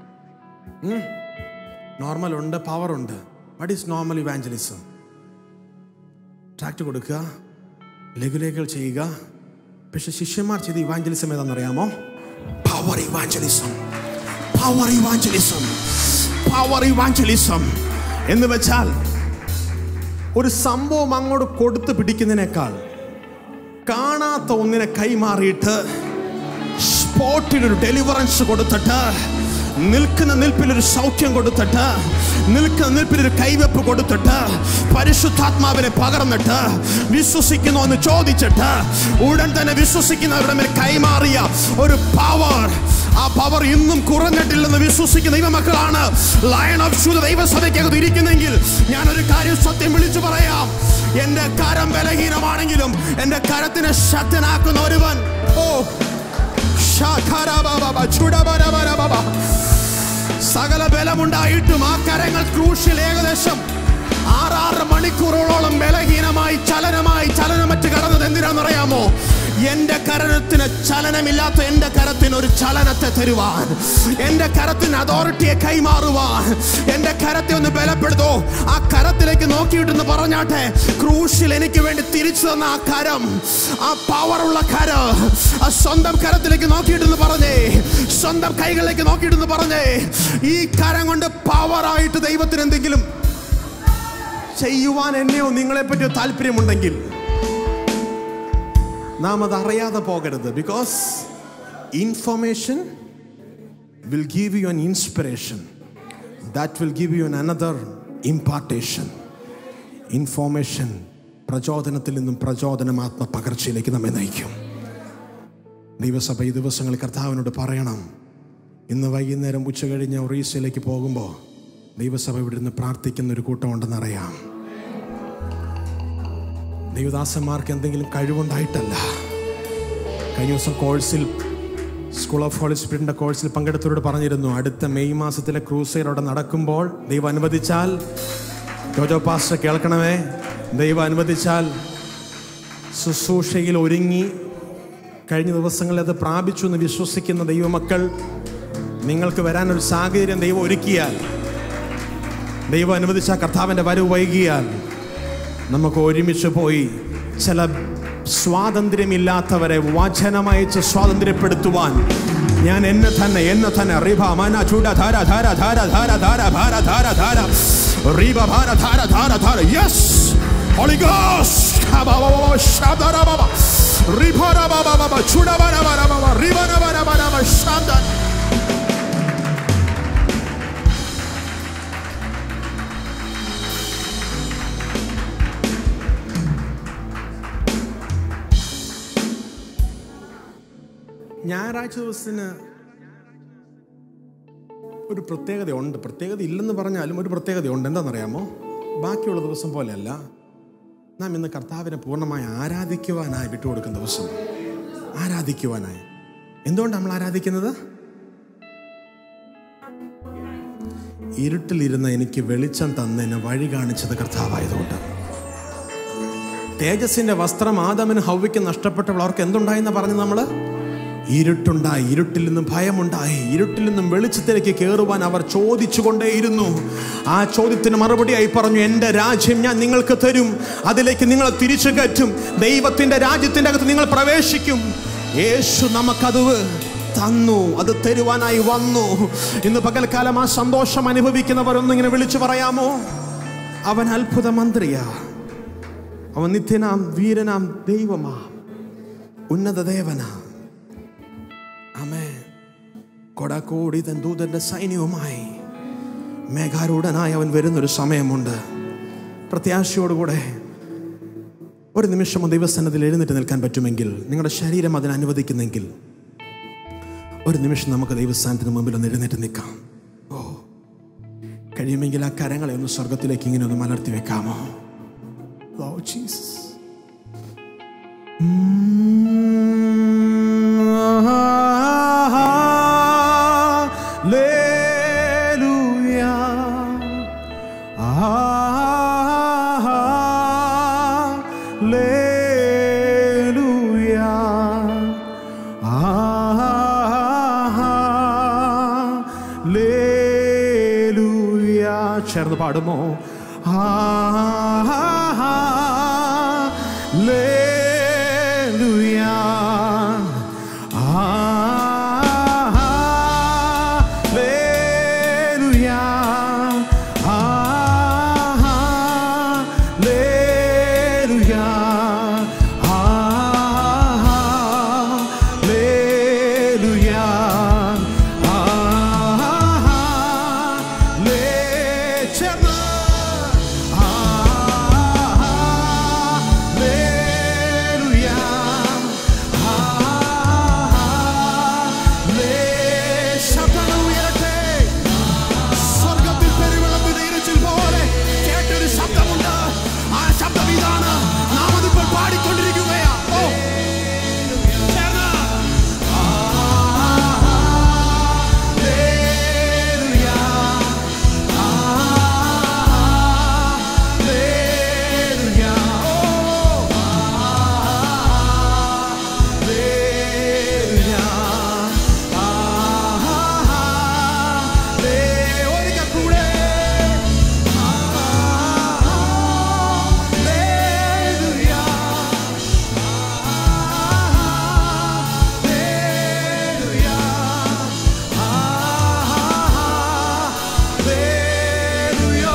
നോർമൽ ഉണ്ട് പവർ ഉണ്ട് what is normal evangelism tract കൊടുക്കുക ലഘുലേഖകൾ ചെയ്യുക പക്ഷെ ശിഷ്യന്മാർ ചെയ്ത ഇവാഞ്ചലിസം ഏതാണെന്നറിയാമോ power evangelism power evangelism power evangelism എന്ന് വെച്ചാൽ ഒരു സംഭവം അങ്ങോട്ട് കൊടുത്ത് പിടിക്കുന്നതിനേക്കാൾ കാണാത്ത ഒന്നിനെ കൈമാറിയിട്ട് സ്പോട്ടിൽ ഒരു ഡെലിവറൻസ് കൊടുത്തിട്ട് നിൽക്കുന്ന നിൽപ്പിൽ ഒരു സൗഖ്യം കൊടുത്തിട്ട് നിൽക്കുന്ന നിൽപ്പിൽ ഒരു കൈവെപ്പ് കൊടുത്തിട്ട് പരിശുദ്ധാത്മാവിനെ പകർന്നിട്ട് വിശ്വസിക്കുന്നു എന്ന് ചോദിച്ചിട്ട് ഉടൻ തന്നെ വിശ്വസിക്കുന്നവരുടെ മേൽ കൈമാറിയ ഒരു പവർ ആ പവർ ഇന്നും കുറഞ്ഞിട്ടില്ലെന്ന് വിശ്വസിക്കുന്ന ദൈവമക്കളാണ് ലയൺ ഓഫ് ശുദ്ധ ദൈവസഭയ്ക്കകത്ത് ഇരിക്കുന്നെങ്കിൽ ഞാൻ ഒരു കാര്യം സത്യം വിളിച്ചു പറയാം എന്റെ കരം ബലഹീനമാണെങ്കിലും എന്റെ കരത്തിനെ ശക്തനാക്കുന്ന ഒരുവൻ ഓ ഷാഖാരാബാബാബ, ചുടബരബരബാബ. സകല ബലമുണ്ടായിട്ടും ആ കരങ്ങൾ ക്രൂശിൽ ഏകദേശം ആറാറ് മണിക്കൂറുകളോളം ബലഹീനമായി ചലനമായി ചലനമറ്റ് കടന്നത് എന്തിനാണെന്നറിയാമോ എന്റെ കരത്തിന് ചലനമില്ലാത്ത എന്റെ കരത്തിന് ഒരു ചലനത്തെ തരുവാൻ എന്റെ കരത്തിന് അതോറിറ്റിയെ കൈമാറുവാൻ എന്റെ കരത്തെ ഒന്ന് ബലപ്പെടുത്തോ ആ കരത്തിലേക്ക് നോക്കിയിട്ടെന്ന് പറഞ്ഞാട്ടെ ക്രൂശിൽ എനിക്ക് വേണ്ടി തിരിച്ചു തന്ന ആ കരം ആ പവറുള്ള കരം ആ സ്വന്തം കരത്തിലേക്ക് നോക്കിയിട്ടെന്ന് പറഞ്ഞേ സ്വന്തം കൈകളിലേക്ക് നോക്കിയിട്ടെന്ന് പറഞ്ഞേ ഈ കരം കൊണ്ട് പവറായിട്ട് ദൈവത്തിന് എന്തെങ്കിലും ചെയ്യുവാൻ എന്നെയോ നിങ്ങളെ പറ്റിയോ താല്പര്യമുണ്ടെങ്കിൽ നാം അത് അറിയാതെ പോകരുത് because information will give you an inspiration that will give you an another impartation information പ്രചോദനത്തിൽ നിന്നും പ്രചോദനം ആത്മ പകർച്ചയിലേക്ക് നമ്മെ നയിക്കും ദൈവസഭ ഈ ദിവസങ്ങളിൽ കർത്താവിനോട് പറയണം ഇന്ന് വൈകുന്നേരം ഉച്ച കഴിഞ്ഞ് ഒറീസയിലേക്ക് പോകുമ്പോൾ ദൈവസഭ ഇവിടെ നിന്ന് പ്രാർത്ഥിക്കുന്ന ഒരു കൂട്ടമുണ്ടെന്നറിയാം ദൈവദാസന്മാർക്ക് എന്തെങ്കിലും കഴിവുണ്ടായിട്ടല്ല കഴിഞ്ഞ ദിവസം കോഴ്സിൽ സ്കൂൾ ഓഫ് ഹോളി സ്പിരിറ്റിന്റെ കോഴ്സിൽ പങ്കെടുത്തവരോട് പറഞ്ഞിരുന്നു അടുത്ത മെയ് മാസത്തിലെ ക്രൂസൈർ അവിടെ നടക്കുമ്പോൾ ദൈവം അനുവദിച്ചാൽ ജോജോ പാസ്റ്റർ കേൾക്കണമേ ദൈവം അനുവദിച്ചാൽ ശുശ്രൂഷയിൽ ഒരുങ്ങി കഴിഞ്ഞ ദിവസങ്ങളിൽ അത് പ്രാപിച്ചു എന്ന് വിശ്വസിക്കുന്ന ദൈവമക്കൾ നിങ്ങൾക്ക് വരാനൊരു സാഹചര്യം ദൈവം ഒരുക്കിയാൽ ദൈവം അനുവദിച്ച കർത്താവിൻ്റെ വരവ് വൈകിയാൽ നമുക്ക് ഒരുമിച്ച് പോയി ചില സ്വാതന്ത്ര്യമില്ലാത്തവരെ വചനമയച്ച് സ്വാതന്ത്ര്യപ്പെടുത്തുവാൻ ഞാൻ എന്നെ തന്നെ എന്നെ തന്നെ റിഭ മന ചൂട ധാര ധാര ധാര ധാര ധാര ഭാര ധാര ധാര റീബ ഭാര ധാര ധാര ധാര yes Holy Ghost! Shabba-ba-ba-ba-ba-shabba-ra-ba-ba. Riba-ra-ba-ba-ba-ba. Chuda-ba-ra-ba-ra-ba-ba. Riba-ra-ba-ra-ba-ra-ba. Shabda. ഞായറാഴ്ച ദിവസത്തിന് ഒരു പ്രത്യേകതയുണ്ട് പ്രത്യേകത ഇല്ലെന്ന് പറഞ്ഞാലും ഒരു പ്രത്യേകതയുണ്ട് എന്താണെന്നറിയാമോ ബാക്കിയുള്ള ദിവസം പോലെയല്ല നാം ഇന്ന് കർത്താവിനെ പൂർണ്ണമായി ആരാധിക്കുവാനായി വിട്ടുകൊടുക്കുന്ന ദിവസം ആരാധിക്കുവാനായി എന്തുകൊണ്ട് നമ്മൾ ആരാധിക്കുന്നത് ഇരുട്ടിലിരുന്ന എനിക്ക് വെളിച്ചം തന്നതിന് വഴി കാണിച്ചത് കർത്താവായതുകൊണ്ട് തേജസ്സിന്റെ വസ്ത്രം ആദമിന് ഹൗവിക്ക് നഷ്ടപ്പെട്ടപ്പോൾ അവർക്ക് എന്തുണ്ടായെന്ന് പറഞ്ഞു നമ്മള് ഇരുട്ടുണ്ടായി ഇരുട്ടിൽ നിന്നും ഭയമുണ്ടായി ഇരുട്ടിൽ നിന്നും വെളിച്ചത്തിലേക്ക് കയറുവാൻ അവർ ചോദിച്ചുകൊണ്ടേയിരുന്നു ആ ചോദ്യത്തിന് മറുപടിയായി പറഞ്ഞു എൻ്റെ രാജ്യം ഞാൻ നിങ്ങൾക്ക് തരും അതിലേക്ക് നിങ്ങളെ തിരിച്ചു കയറ്റും ദൈവത്തിന്റെ രാജ്യത്തിന്റെ അകത്ത് നിങ്ങൾ പ്രവേശിക്കും യേശു നമുക്കത് തന്നു അത് തരുവാനായി വന്നു ഇന്ന് പകൽക്കാലം ആ സന്തോഷം അനുഭവിക്കുന്നവർ ഒന്നിങ്ങനെ വിളിച്ചു പറയാമോ അവൻ അത്ഭുത മന്ത്രിയാ അവൻ നിത്യനാം വീരനാം ദൈവമാ ഉന്നത ദേവനാ അമേ കൊടക്കോടി തൻ ദൂതന്റെ സൈന്യവുമായി മേഘാരൂഢനായി അവൻ വരുന്നൊരു സമയമുണ്ട് പ്രത്യാശയോടുകൂടെ ഒരു നിമിഷം ദൈവസ്ഥാനത്തിൽ എഴുന്നേറ്റ് നിൽക്കാൻ പറ്റുമെങ്കിൽ നിങ്ങളുടെ ശരീരം അതിന് അനുവദിക്കുന്നെങ്കിൽ ഒരു നിമിഷം നമുക്ക് ദൈവസ്ഥാനത്തിന് മുമ്പിൽ ഒന്ന് എഴുന്നേറ്റ് നിൽക്കാം ഓ കഴിയുമെങ്കിൽ ആ കരങ്ങളെ ഒന്ന് സ്വർഗത്തിലേക്ക് ഇങ്ങനെ ഒന്ന് മലർത്തി വെക്കാമോ ഓ ജീസസ് ചേർന്ന് പാടുമോ ആ ലേലുയാ ലേലുയാ ലേലുയാ ലേലുയാ ലേ ചേർന്ന് ലേലുയാ ശബ്ദങ്ങൾ ഉയരട്ടെ സ്വർഗത്തിൽ പെരുവെള്ളത്തിന്റെ ഇരച്ചിൽ പോലെ കേട്ടൊരു ശബ്ദമുണ്ട് ആ ശബ്ദം ഇതാണ് നാം അതിപ്പോൾ പാടിക്കൊണ്ടിരിക്കുകയാ ഓ ചേർന്ന്. ഹല്ലേലൂയ. ഹല്ലേലൂയ. ഓ. ഹല്ലേലൂയ. ഒരിക്കൽ കൂടെ ഹല്ലേലൂയ. ഹല്ലേലൂയ. ഹല്ലേലൂയ.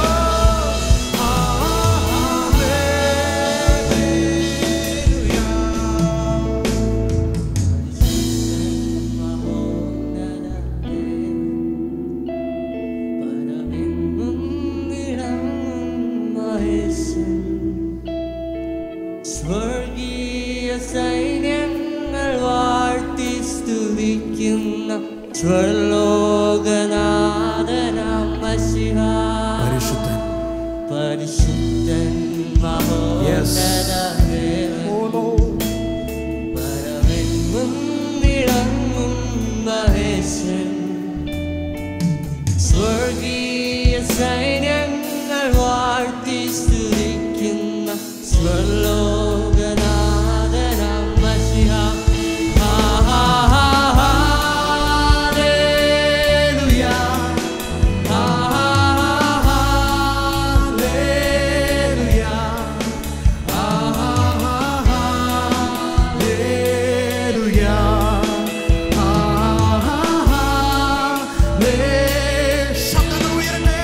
സ്വർഗീയ സൈന്യങ്ങൾ വാഴ്ത്തി സ്തുതിക്കുന്ന സ്വർലോകനാഥനാം മഷിഹ പരിശുദ്ധൻ പരിശുദ്ധൻ മഹോന്നതദേവൻ പരമെങ്ങും വിളങ്ങും മഹേശൻ സ്വർഗീയ സൈന്യങ്ങൾ വാഴ്ത്തി സ്തുതിക്കുന്ന സ്വർലോകനാഥനാം മഷിഹ ഹല്ലേലൂയ ഹല്ലേലൂയ ശബ്ദങ്ങൾ ഉയരട്ടെ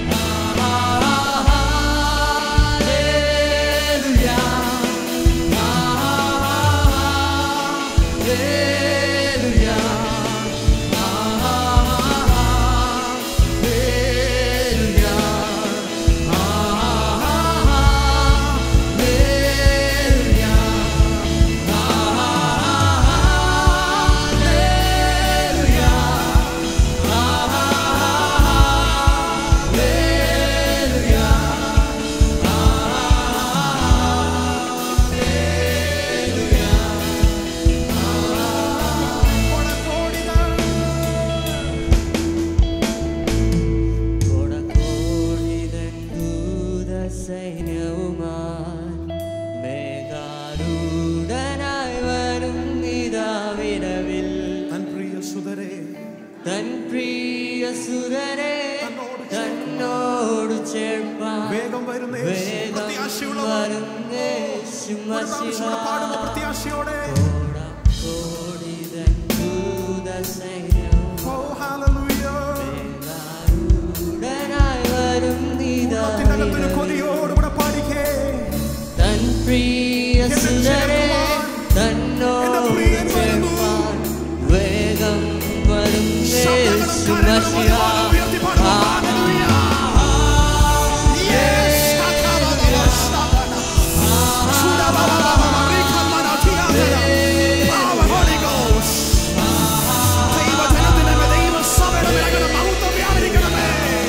സൈന്യവുമായി മേഘാരൂഢനായി വരും ഇതാ വിരവിൽ തൻ പ്രിയ സുതരേ തൻ പ്രിയ സുരനെ തന്നോട് ചേർപ്പാൻ വേഗം വരുന്നേ വേഗം പ്രത്യാശയുള്ളവർ വരുന്നേശു ഒരു പ്രാവശ്യം കൂടെ പാടുന്ന പ്രത്യാശയോടെ കോടിതൻ ദൂത ഉടനായി വരും നീതാ അകത്തൊരു കൊതിയോടുകൂടെ പാടിക്കേ തൻ പ്രിയ സുരരെ തന്നോട് പ്രിയൻ വരുന്നു. ചേർപ്പാൻ വേഗം വരും ശബ്ദങ്ങളും യേശു കരങ്ങളും മശിഹ. ഒരുപോലെ ഉയർത്തി പാടുന്നു. Hallelujah. Yes. Power, Holy Ghost. ദൈവജനത്തിന്റെ മേൽ, ദൈവസഭയുടെ മേൽ അങ്ങനെ മഹത്വം വ്യാപരിക്കണമേ.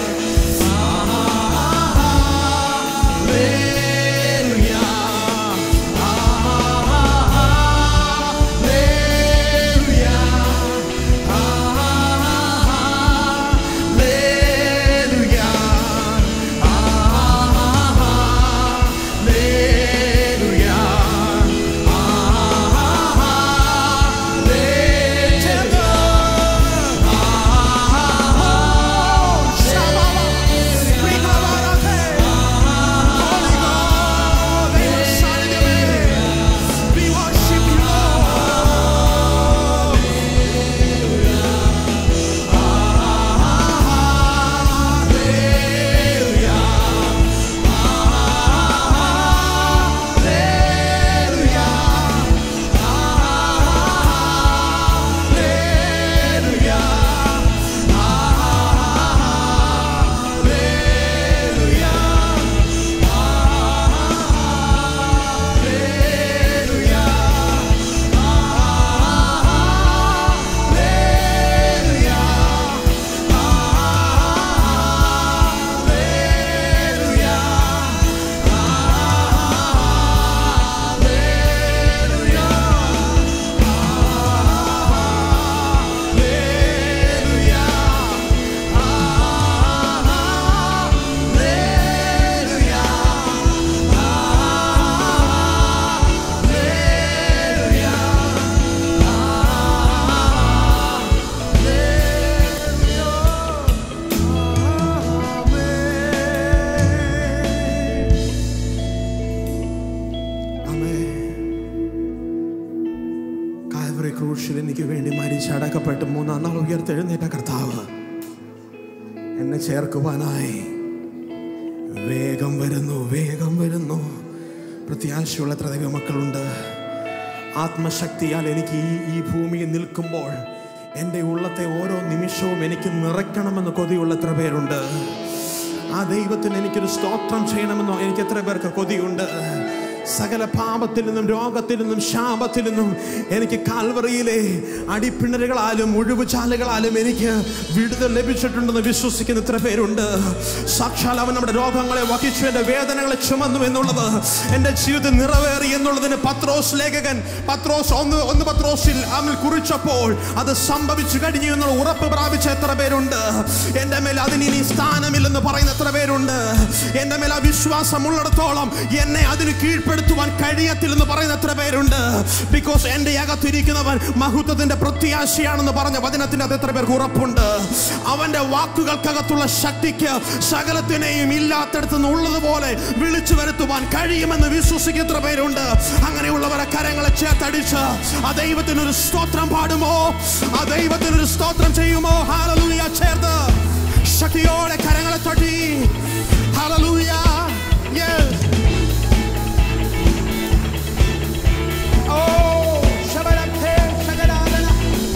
We worship you, Lord. Calvary ക്രൂശിൽ എനിക്ക് വേണ്ടി മരിച്ചടക്കപ്പെട്ട് മൂന്നാം നാൾ ഉയർത്തെഴുന്നേറ്റ കർത്താവ് എന്നെ ചേർക്കുവാനായി വേഗം വരുന്നു വേഗം വരുന്നു പ്രത്യാശയുള്ള എത്ര ദൈവമക്കളുണ്ട് ആത്മശക്തിയാൽ എനിക്ക് ഈ ഈ ഭൂമിയിൽ നിൽക്കുമ്പോൾ എൻ്റെ ഉള്ളത്തെ ഓരോ നിമിഷവും എനിക്ക് നിറയ്ക്കണമെന്ന് കൊതിയുള്ള എത്ര പേരുണ്ട് ആ ദൈവത്തിന് എനിക്കൊരു സ്തോത്രം ചെയ്യണമെന്നോ എനിക്ക് എത്ര പേർക്ക് കൊതിയുണ്ട് സകല പാപത്തിൽ നിന്നും രോഗത്തിൽ നിന്നും ശാപത്തിൽ നിന്നും എനിക്ക് കാൽവറിയിലെ അടിപ്പിണരുകളാലും ഒഴിവുചാലുകളാലും എനിക്ക് വിടുതൽ ലഭിച്ചിട്ടുണ്ടെന്ന് വിശ്വസിക്കുന്ന ഇത്ര പേരുണ്ട് സാക്ഷാൽ അവൻ നമ്മുടെ രോഗങ്ങളെ വഹിച്ചു എൻ്റെ വേദനകളെ ചുമന്നു എന്നുള്ളത് എൻ്റെ ജീവിതത്തിൽ നിറവേറി എന്നുള്ളതിന് പത്രോസ് ലേഖകൻ പത്രോസ് ഒന്ന് ഒന്ന് പത്രോസിൽ അവൻ കുറിച്ചപ്പോൾ അത് സംഭവിച്ചു കഴിഞ്ഞു എന്നുള്ള ഉറപ്പ് പ്രാപിച്ച എത്ര പേരുണ്ട് എൻ്റെ മേൽ അതിന് ഇനി സ്ഥാനമില്ലെന്ന് പറയുന്ന എത്ര പേരുണ്ട് എൻ്റെ മേൽ ആ വിശ്വാസം ഉള്ളിടത്തോളം എന്നെ അതിന് കീഴ്പ്പെടുത്തുവാൻ കഴിയത്തില്ലെന്ന് പറയുന്ന എത്ര പേരുണ്ട് ബിക്കോസ് എൻ്റെ അകത്തിരിക്കുന്നവൻ മഹത്വത്തിന്റെ പ്രത്യാശയാണെന്ന് പറഞ്ഞ വചനത്തിന്റെ അത് എത്ര പേർക്ക് ഉറപ്പുണ്ട് അവന്റെ വാക്കുകൾക്കകത്തുള്ള ശക്തിക്ക് സകലത്തിനെയും ഇല്ലാത്തടത്ത് നിന്ന് ഉള്ളതുപോലെ വിളിച്ചു വരുത്തുവാൻ കഴിയുമെന്ന് വിശ്വസിക്കുന്ന എത്ര പേരുണ്ട് അങ്ങനെയുള്ളവരെ കരങ്ങളെ ചേർത്തടിച്ച് ആ ദൈവത്തിന് ഒരു സ്തോത്രം പാടുമോ ആ ദൈവത്തിന് ഒരു സ്തോത്രം ചെയ്യുമോ ഹാലലൂയ ചേർത്ത് ശക്തിയോടെ കരങ്ങളെ തൊട്ടി hallelujah yes Oh, shabalate, shagadadana.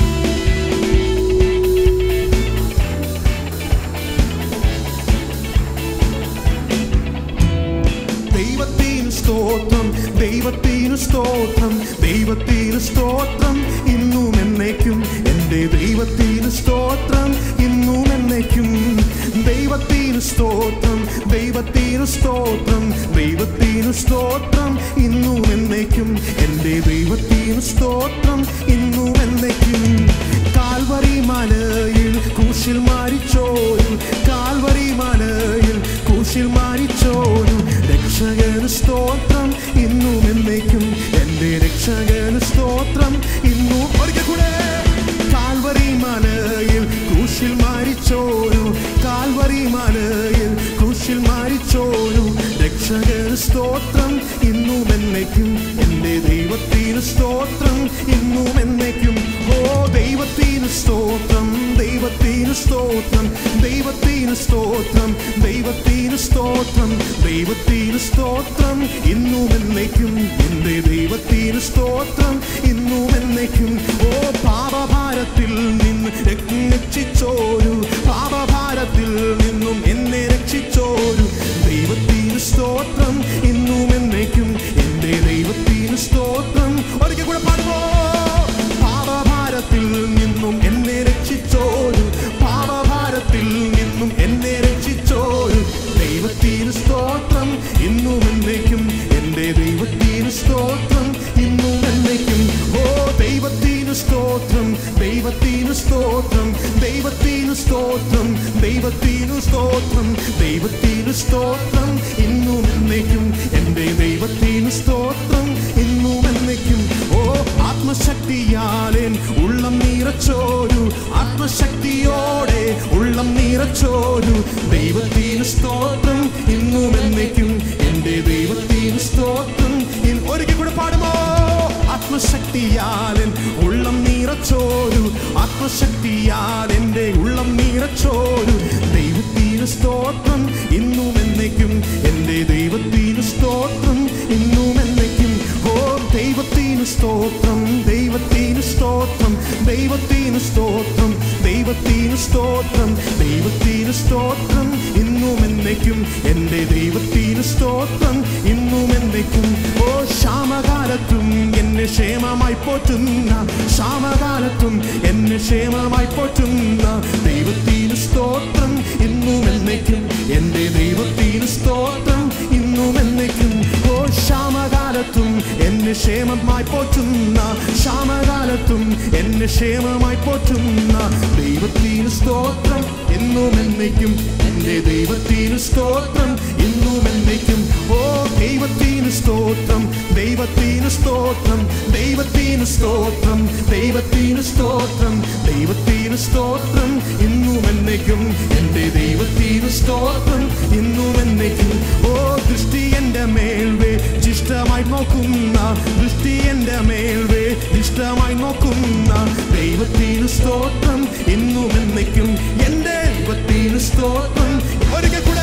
ദൈവത്തിന് സ്തോത്രം ദൈവത്തിന് സ്തോത്രം ദൈവത്തിന് സ്തോത്രം ഇന്നും എന്നേക്കും എൻ്റെ ദൈവത്തിന് സ്തോത്രം ഇന്നും എന്നേക്കും ദൈവത്തിന് സ്തോത്രം ദൈവത്തിന് സ്തോത്രം ദൈവത്തിന് സ്തോത്രം ഇന്നും എന്നേക്കും എൻ്റെ ദൈവത്തിന് സ്തോത്രം ഇന്നും എന്നേക്കും കാൽവറി മലയിൽ കൂശിൽ മാറിച്ചോരും കാൽവറി മലയിൽ കൂശിൽ മാറിച്ചോരും രക്ഷകന് സ്തോത്രം ഇന്നും എന്നേക്കും എൻ്റെ രക്ഷകന് സ്തോത്രം ഇന്നും ഒരിക്കൽ കൂടെ കാൽവറി മലയിൽ കൂശിൽ മാറിച്ചോരു കാൽവറി മലയിൽ കൂശിൽ മാറിച്ചോരു രക്ഷകന് സ്തോത്രം ഇന്നും എന്നേക്കും എൻ്റെ ദൈവത്തിന് സ്തോത്രം ഇന്നും എന്നേക്കും ഓ ദൈവത്തിന് സ്തോത്രം ദൈവ ദൈവത്തിന് സ്തോത്രം ദൈവത്തിന് സ്തോത്രം ദൈവത്തിന് സ്തോത്രം ദൈവത്തിന് സ്തോത്രം ഇന്നും എന്നേക്കും എന്റെ ദൈവത്തിന് സ്തോത്രം ഇന്നും എന്നേക്കും ഓ പാപഭാരത്തിൽ നിന്ന് രക്ഷിച്ചോരു പാപഭാരത്തിൽ നിന്നും എന്നെ രക്ഷിച്ചോരു ദൈവത്തിന് സ്തോത്രം ഇന്നും എന്നേക്കും എന്റെ ദൈവത്തിന് സ്തോത്രം ഒരിക്കൽ കൂടെ പാടുമോ പാപഭാരത്തിൽ നിന്നും എന്നെ രക്ഷിച്ചോരു പാപഭാരത്തിൽ നിന്നും എന്നെ രക്ഷിച്ചോരു ദൈവത്തിന് സ്തോത്രം ഇന്നും എന്നേക്കും എന്റെ ദൈവത്തിന് സ്തോത്രം ഇന്നും എന്നേക്കും ഓ ദൈവത്തിന് സ്തോത്രം ദൈവത്തിന് സ്തോത്രം ദൈവത്തിന് സ്തോത്രം ദൈവത്തിന് സ്തോത്രം ദൈവത്തിന് സ്തോത്രം ഇന്നും എന്നേക്കും എന്റെ ദൈവത്തിന് സ്തോത്രം ഇന്നും എന്നേക്കും ഓ ആത്മശക്തിയാലേ ഉള്ളം നിറച്ചോരു ആത്മശക്തിയോടെ ഉള്ളം നിറച്ചോരു ദൈവത്തിന് സ്തോത്രം ഇന്നും എന്നേക്കും എന്റെ ദൈവത്തിന് സ്തോത്രം ഇൻ- ഒരിക്കൽ കൂടെ പാടുമോ ആത്മശക്തിയാലൻ ഉള്ളം നിറച്ചോരു ആത്മശക്തിയാൽ എന്റെ ഉള്ളം നിറച്ചോരു ദൈവത്തിന് സ്തോത്രം ഇന്നും എന്നേക്കും എന്റെ ദൈവത്തിന് സ്തോത്രം ഇന്നും എന്നേക്കും ഓ ദൈവത്തിന് സ്തോത്രം ദൈവത്തിന് സ്തോത്രം ദൈവത്തിന് സ്തോത്രം ദൈവത്തിന് സ്തോത്രം ദൈവത്തിന് സ്തോത്രം ഇന്നും എന്നേക്കും എന്റെ ദൈവത്തിന് സ്തോത്രം ഇന്നും എന്നേക്കും ഓ ക്ഷാമകാലത്തും എന്നെ ക്ഷേമമായി പോറ്റുന്ന ക്ഷാമകാലത്തും എന്നെ ക്ഷേമമായി പോറ്റുന്ന ദൈവത്തിന് സ്തോത്രം ഇന്നും എന്നേക്കും എന്റെ ദൈവത്തിന് സ്തോത്രം ഇന്നും എന്നേക്കും ഓ ക്ഷാമകാലത്തും എന്നെ ക്ഷേമമായി പോറ്റുന്ന ക്ഷാമകാലത്തും എന്നെ ക്ഷേമമായി പോറ്റുന്ന ദൈവത്തിന് സ്തോത്രം എന്നും എന്നേക്കും എന്റെ ദൈവത്തിന് സ്തോത്രം ഇന്നും എന്നേക്കും ഓ ദൈവത്തിന് സ്തോത്രം ദൈവത്തിന് സ്തോത്രം ദൈവത്തിന് സ്തോത്രം ദൈവത്തിന് സ്തോത്രം ദൈവത്തിന് സ്തോത്രം ഇന്നും എന്നേക്കും എന്റെ ദൈവത്തിന് സ്തോത്രം ഇന്നും എന്നേക്കും ഓ ദൃഷ്ടി എന്റെ മേൽവേ ഇഷ്ടമായി നോക്കുന്ന ദൃഷ്ടി എന്റെ മേൽവേ ഇഷ്ടമായി നോക്കുന്ന ദൈവത്തിന് സ്തോത്രം ഇന്നും എന്നേക്കും എന്റെ ദൈവത്തിന് സ്തോത്രം ഒരിക്കൽ കൂടെ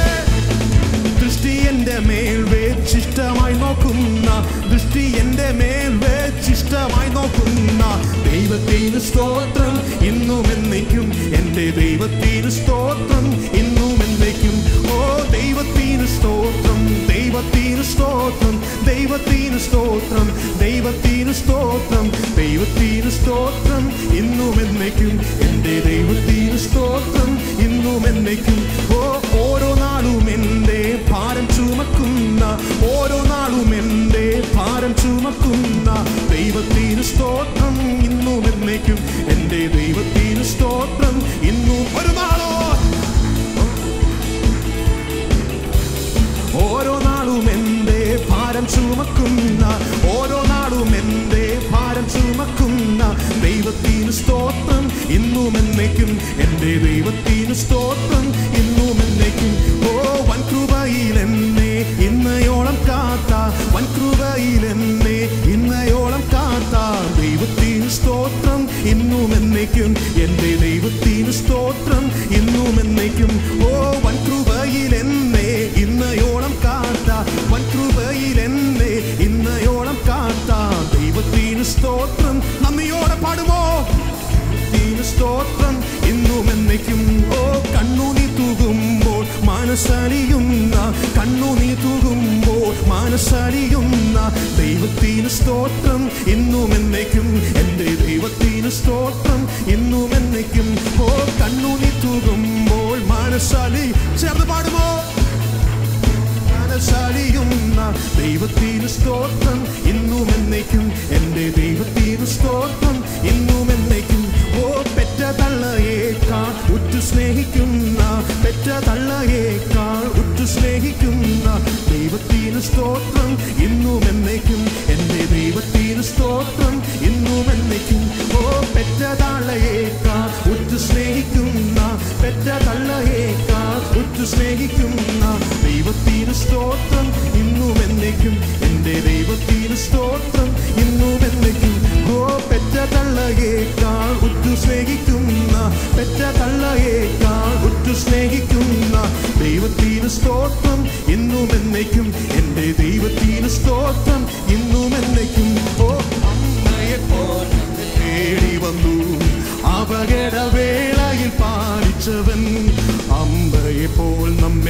ദൃഷ്ടി എന്റെ മേൽ വെച്ചിഷ്ടമായി നോക്കുന്ന ദൃഷ്ടി എന്റെ മേൽ വെച്ചിഷ്ടമായി നോക്കുന്ന ദൈവത്തിന് സ്തോത്രം ഇന്നും എന്നേക്കും എന്റെ ദൈവത്തിന് സ്തോത്രം ഇന്നും എന്നേക്കും ഓ ദൈവത്തിന് സ്തോത്രം ദൈവത്തിന് സ്തോത്രം ദൈവത്തിന് സ്തോത്രം ദൈവത്തിന് സ്തോത്രം ദൈവത്തിന് സ്തോത്രം ഇന്നും എന്നേക്കും എന്റെ ദൈവത്തിന് സ്തോത്രം ഇന്നും എന്നേക്കും ഓ ഓരോ നാളും എന്റെ ഭാരം ചുമക്കുന്ന ഓരോ നാളും എന്റെ ഭാരം ചുമക്കുന്ന ദൈവത്തിന് സ്തോത്രം ഇന്നും എന്നേക്കും എന്റെ ദൈവത്തിന് സ്തോത്രം ഇന്നും ഒരു നാളോ ഓരോ നാളും എന്റെ ഭാരം ചുമക്കുന്ന ഓരോ നാളും എന്റെ ഭാരം ചുമക്കുന്ന ദൈവത്തിന് സ്തോത്രം ഇന്നും എന്നേക്കും എന്റെ ദൈവത്തിന് സ്തോത്രം ഇന്നും എന്നേക്കും ഓ വൻകൃപയിൽ എന്നെ ഇന്നയോളം കാത്ത വൻകൃപയിൽ എന്നെ ഇന്നയോളം കാത്ത ദൈവത്തിന് സ്തോത്രം ഇന്നും എന്നേക്കും എന്റെ ദൈവത്തിന് സ്തോത്രം ഇന്നും എന്നേക്കും ഓ വൻകൃപയിൽ എന്നെ ഇന്നയോളം കാത്ത വൻകൃപയിൽ എന്നെ ഇന്നയോളം കാത്ത ദൈവത്തിന് സ്തോത്രം നന്ദിയോടെ പാടുമോ ദൈവത്തിന് സ്തോത്രം ഇന്നും എന്നേക്കും ഓ കണ്ണുനീ തൂകുമ്പോൾ മനസ്സലിയുന്ന കണ്ണുനീ തൂകുമ്പോൾ മനസ്സലിയുന്ന ദൈവത്തിന് സ്തോത്രം ഇന്നും എന്നേക്കും എൻ്റെ ദൈവത്തിന് സ്തോത്രം ഇന്നും എന്നേക്കും ഓ കണ്ണുനീ തൂകുമ്പോൾ മനസ്സലി ചേർന്ന് പാടുമോ മനസ്സലിയുന്ന ദൈവത്തിന് സ്തോത്രം ഇന്നും എന്നേക്കും എൻ്റെ ദൈവത്തിന് സ്തോത്രം ഇന്നും എന്നേക്കും ഓ പെറ്റ തള്ളയേക്കാൾ ഉറ്റു സ്നേഹിക്കുന്ന പെറ്റ തള്ളയേക്കാൾ ഉറ്റു സ്നേഹിക്കുന്ന ദൈവത്തിന് സ്തോത്രം ഇന്നും എന്നേക്കും എൻ്റെ ദൈവത്തിന് സ്തോത്രം ഇന്നും എന്നേക്കും ഓ പെറ്റ തള്ളയേക്കാൾ ഉറ്റു സ്നേഹിക്കുന്ന പെറ്റ തള്ളയേക്കാൾ ഉറ്റു സ്നേഹിക്കുന്ന ദൈവത്തിന് സ്തോത്രം ഇന്നും എന്നേക്കും എൻ്റെ ദൈവത്തിന് സ്തോത്രം ഇന്നും എന്നേക്കും ഓ പെറ്റ തള്ളയേക്കാൾ ഉറ്റു സ്നേഹിക്കുന്ന പെറ്റ തള്ള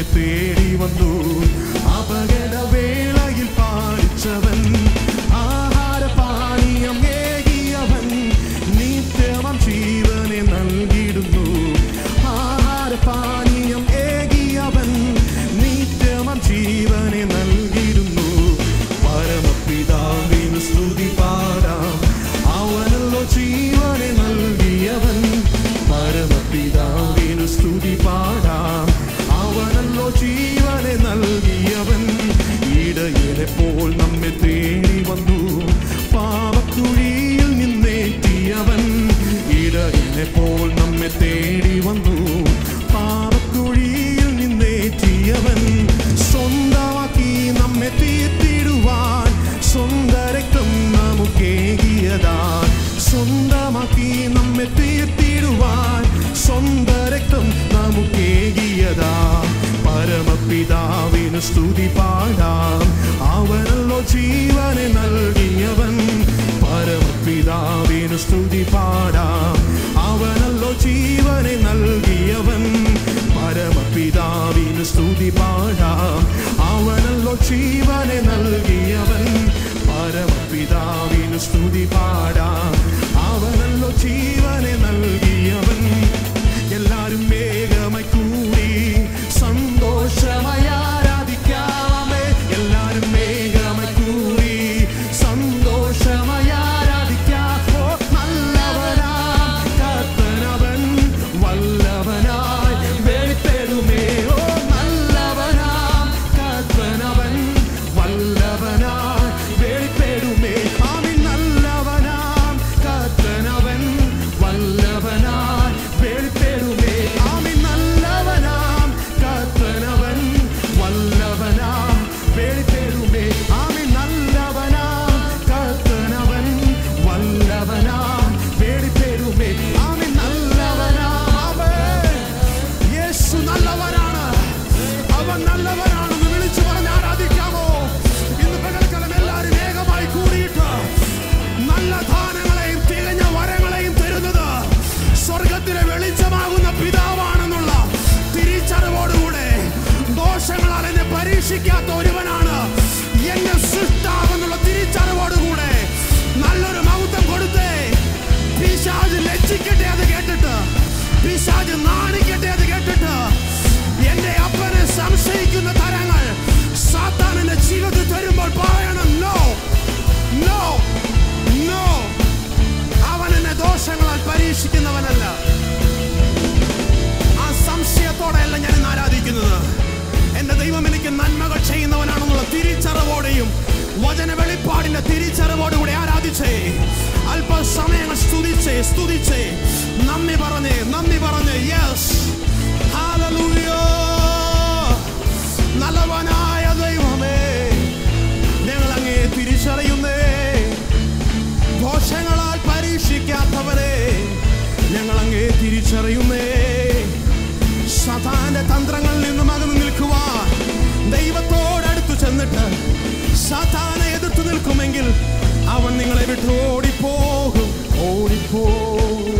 തേടി വന്നു അപകട വേളയിൽ പാലിച്ചവൻ ആഹാര പാനീയം ഏകിയവൻ നിത്യമം ജീവനെ നൽകിയിടുന്നു ആഹാര പാനീയം ഏകിയവൻ നിത്യമം ജീവനെ നൽകിയിരുന്നു പരമപിതാവിന് സ്തുതി പാടാം അവനല്ലോ ജീവനെ നൽകിയവൻ പരമപിതാവിന് സ്തുതി പാടാം അവനല്ലോ ജീവനെ നൽകിയവൻ ഇടയനെ പോൽ നമ്മെ തേടി വന്നു പാവക്കുഴിയിൽ നിന്നേറ്റിയവൻ ഇടയനെ പോൽ നമ്മെ തേടി വന്നു പാവക്കുഴിയിൽ നിന്നേറ്റിയവൻ സ്വന്തമാക്കി നമ്മെ തീർത്തിടുവാൻ സ്വന്തരക്തം നമുക്കേകിയതാൻ സ്വന്തമാക്കി നമ്മെ തീർത്തിടുവാൻ സ്വന്തരക്തം നമുക്കേകിയതാ പരമപിതാവിന് സ്തുതി പാടാം അവനല്ലോ ജീവനെ നൽകിയവൻ പരമപിതാവിന് സ്തുതി പാടാം അവനല്ലോ ജീവനെ നൽകിയവൻ പരമപിതാവിന് സ്തുതി പാടാം അവനല്ലോ ജീവനെ നൽകിയവൻ പരമപിതാവിന് സ്തുതി പാടാം അവനല്ലോ ജീവനെ നൽകിയവൻ എല്ലാരും വേഗമായി കൂടി സന്തോഷമായി ആരാധിക്കാമേ എല്ലാരും വേഗമായി കൂടി സന്തോഷമായി ആരാധിക്കാം ഓ നല്ലവനാം കർത്തനവൻ വല്ലവനായി വെളിപ്പെടുമേ ഓ നല്ലവനാം കർത്തനവൻ വല്ലവനായി വെളിപ്പെടുമേ ആമീൻ നല്ലവനാം കർത്തനവൻ വല്ലവനായി വെളിപ്പെടുമേ ആമീൻ നല്ലവനാം കർത്തനവൻ വല്ലവനായി വെളിപ്പെടുമേ ആമീൻ നല്ലവനാം കർത്തനവൻ വല്ലവനായി വെളിപ്പെടുമേ ആമീൻ നല്ലവനാമേ യേശു നല്ലവനാണ് അവൻ നല്ലവനാണെന്ന് വിളിച്ചു പറഞ്ഞ് ആരാധിക്കാമോ ഇന്ന് പകൽക്കാലം എല്ലാവരും ഏകമായി കൂടിയിട്ട് നല്ല ദാനങ്ങളെയും തികഞ്ഞ വരങ്ങളെയും തരുന്നത് സ്വർഗത്തിലെ വെളിച്ചമാകുന്ന പിതാവാണെന്നുള്ള തിരിച്ചറിവോടുകൂടെ ദോഷങ്ങളാൽ എന്നെ പരീക്ഷിക്കാത്ത ഒരുവനാണ് എന്റെ സൃഷ്ടാവെന്നുള്ള തിരിച്ചറിവോടുകൂടെ നല്ലൊരു മൗത്തം കൊടുത്തേ പിശാജ് ലജ്ജിക്കട്ടെ അത് കേട്ടിട്ട് പിശാജ് നാണിക്കട്ടെ അത് കേട്ടിട്ട് എന്റെ അപ്പനെ സംശയിക്കുന്ന തരങ്ങൾ സാത്താൻ എന്റെ ജീവിതത്തിൽ തരുമ്പോൾ പറയണം നോ നോ നോ അവൻ എന്നെ ദോഷങ്ങളാൽ പരീക്ഷിക്കുന്നവനല്ല ആ സംശയത്തോടെയല്ല ഞാൻ ഇന്ന് ആരാധിക്കുന്നത് എന്റെ ദൈവം എനിക്ക് നന്മകൾ ചെയ്യുന്നവനാണെന്നുള്ള തിരിച്ചറിവോടെയും വചന വെളിപ്പാടിന്റെ തിരിച്ചറിവോടുകൂടി ആരാധിച്ചേ അല്പസമയങ്ങൾ സ്തുതിച്ചേ സ്തുതിച്ചേ നന്ദി പറഞ്ഞേ നന്ദി പറഞ്ഞേ യെസ് നല്ലവനായ ദൈവമേ ഞങ്ങൾ അങ്ങേ തിരിച്ചറിയുന്നേ ദോഷങ്ങളാൽ പരീക്ഷിക്കാത്തവരെ ഞങ്ങൾ അങ്ങേ തിരിച്ചറിയുന്നേ സതാന്റെ തന്ത്രങ്ങളിൽ നിന്നും അകന്നു നിൽക്കുവാൻ ദൈവത്തോടടുത്തു ചെന്നിട്ട് സതാനെ എതിർത്തു നിൽക്കുമെങ്കിൽ അവൻ നിങ്ങളെ വിട്ട് ഓടിപ്പോകും ഓടിപ്പോകും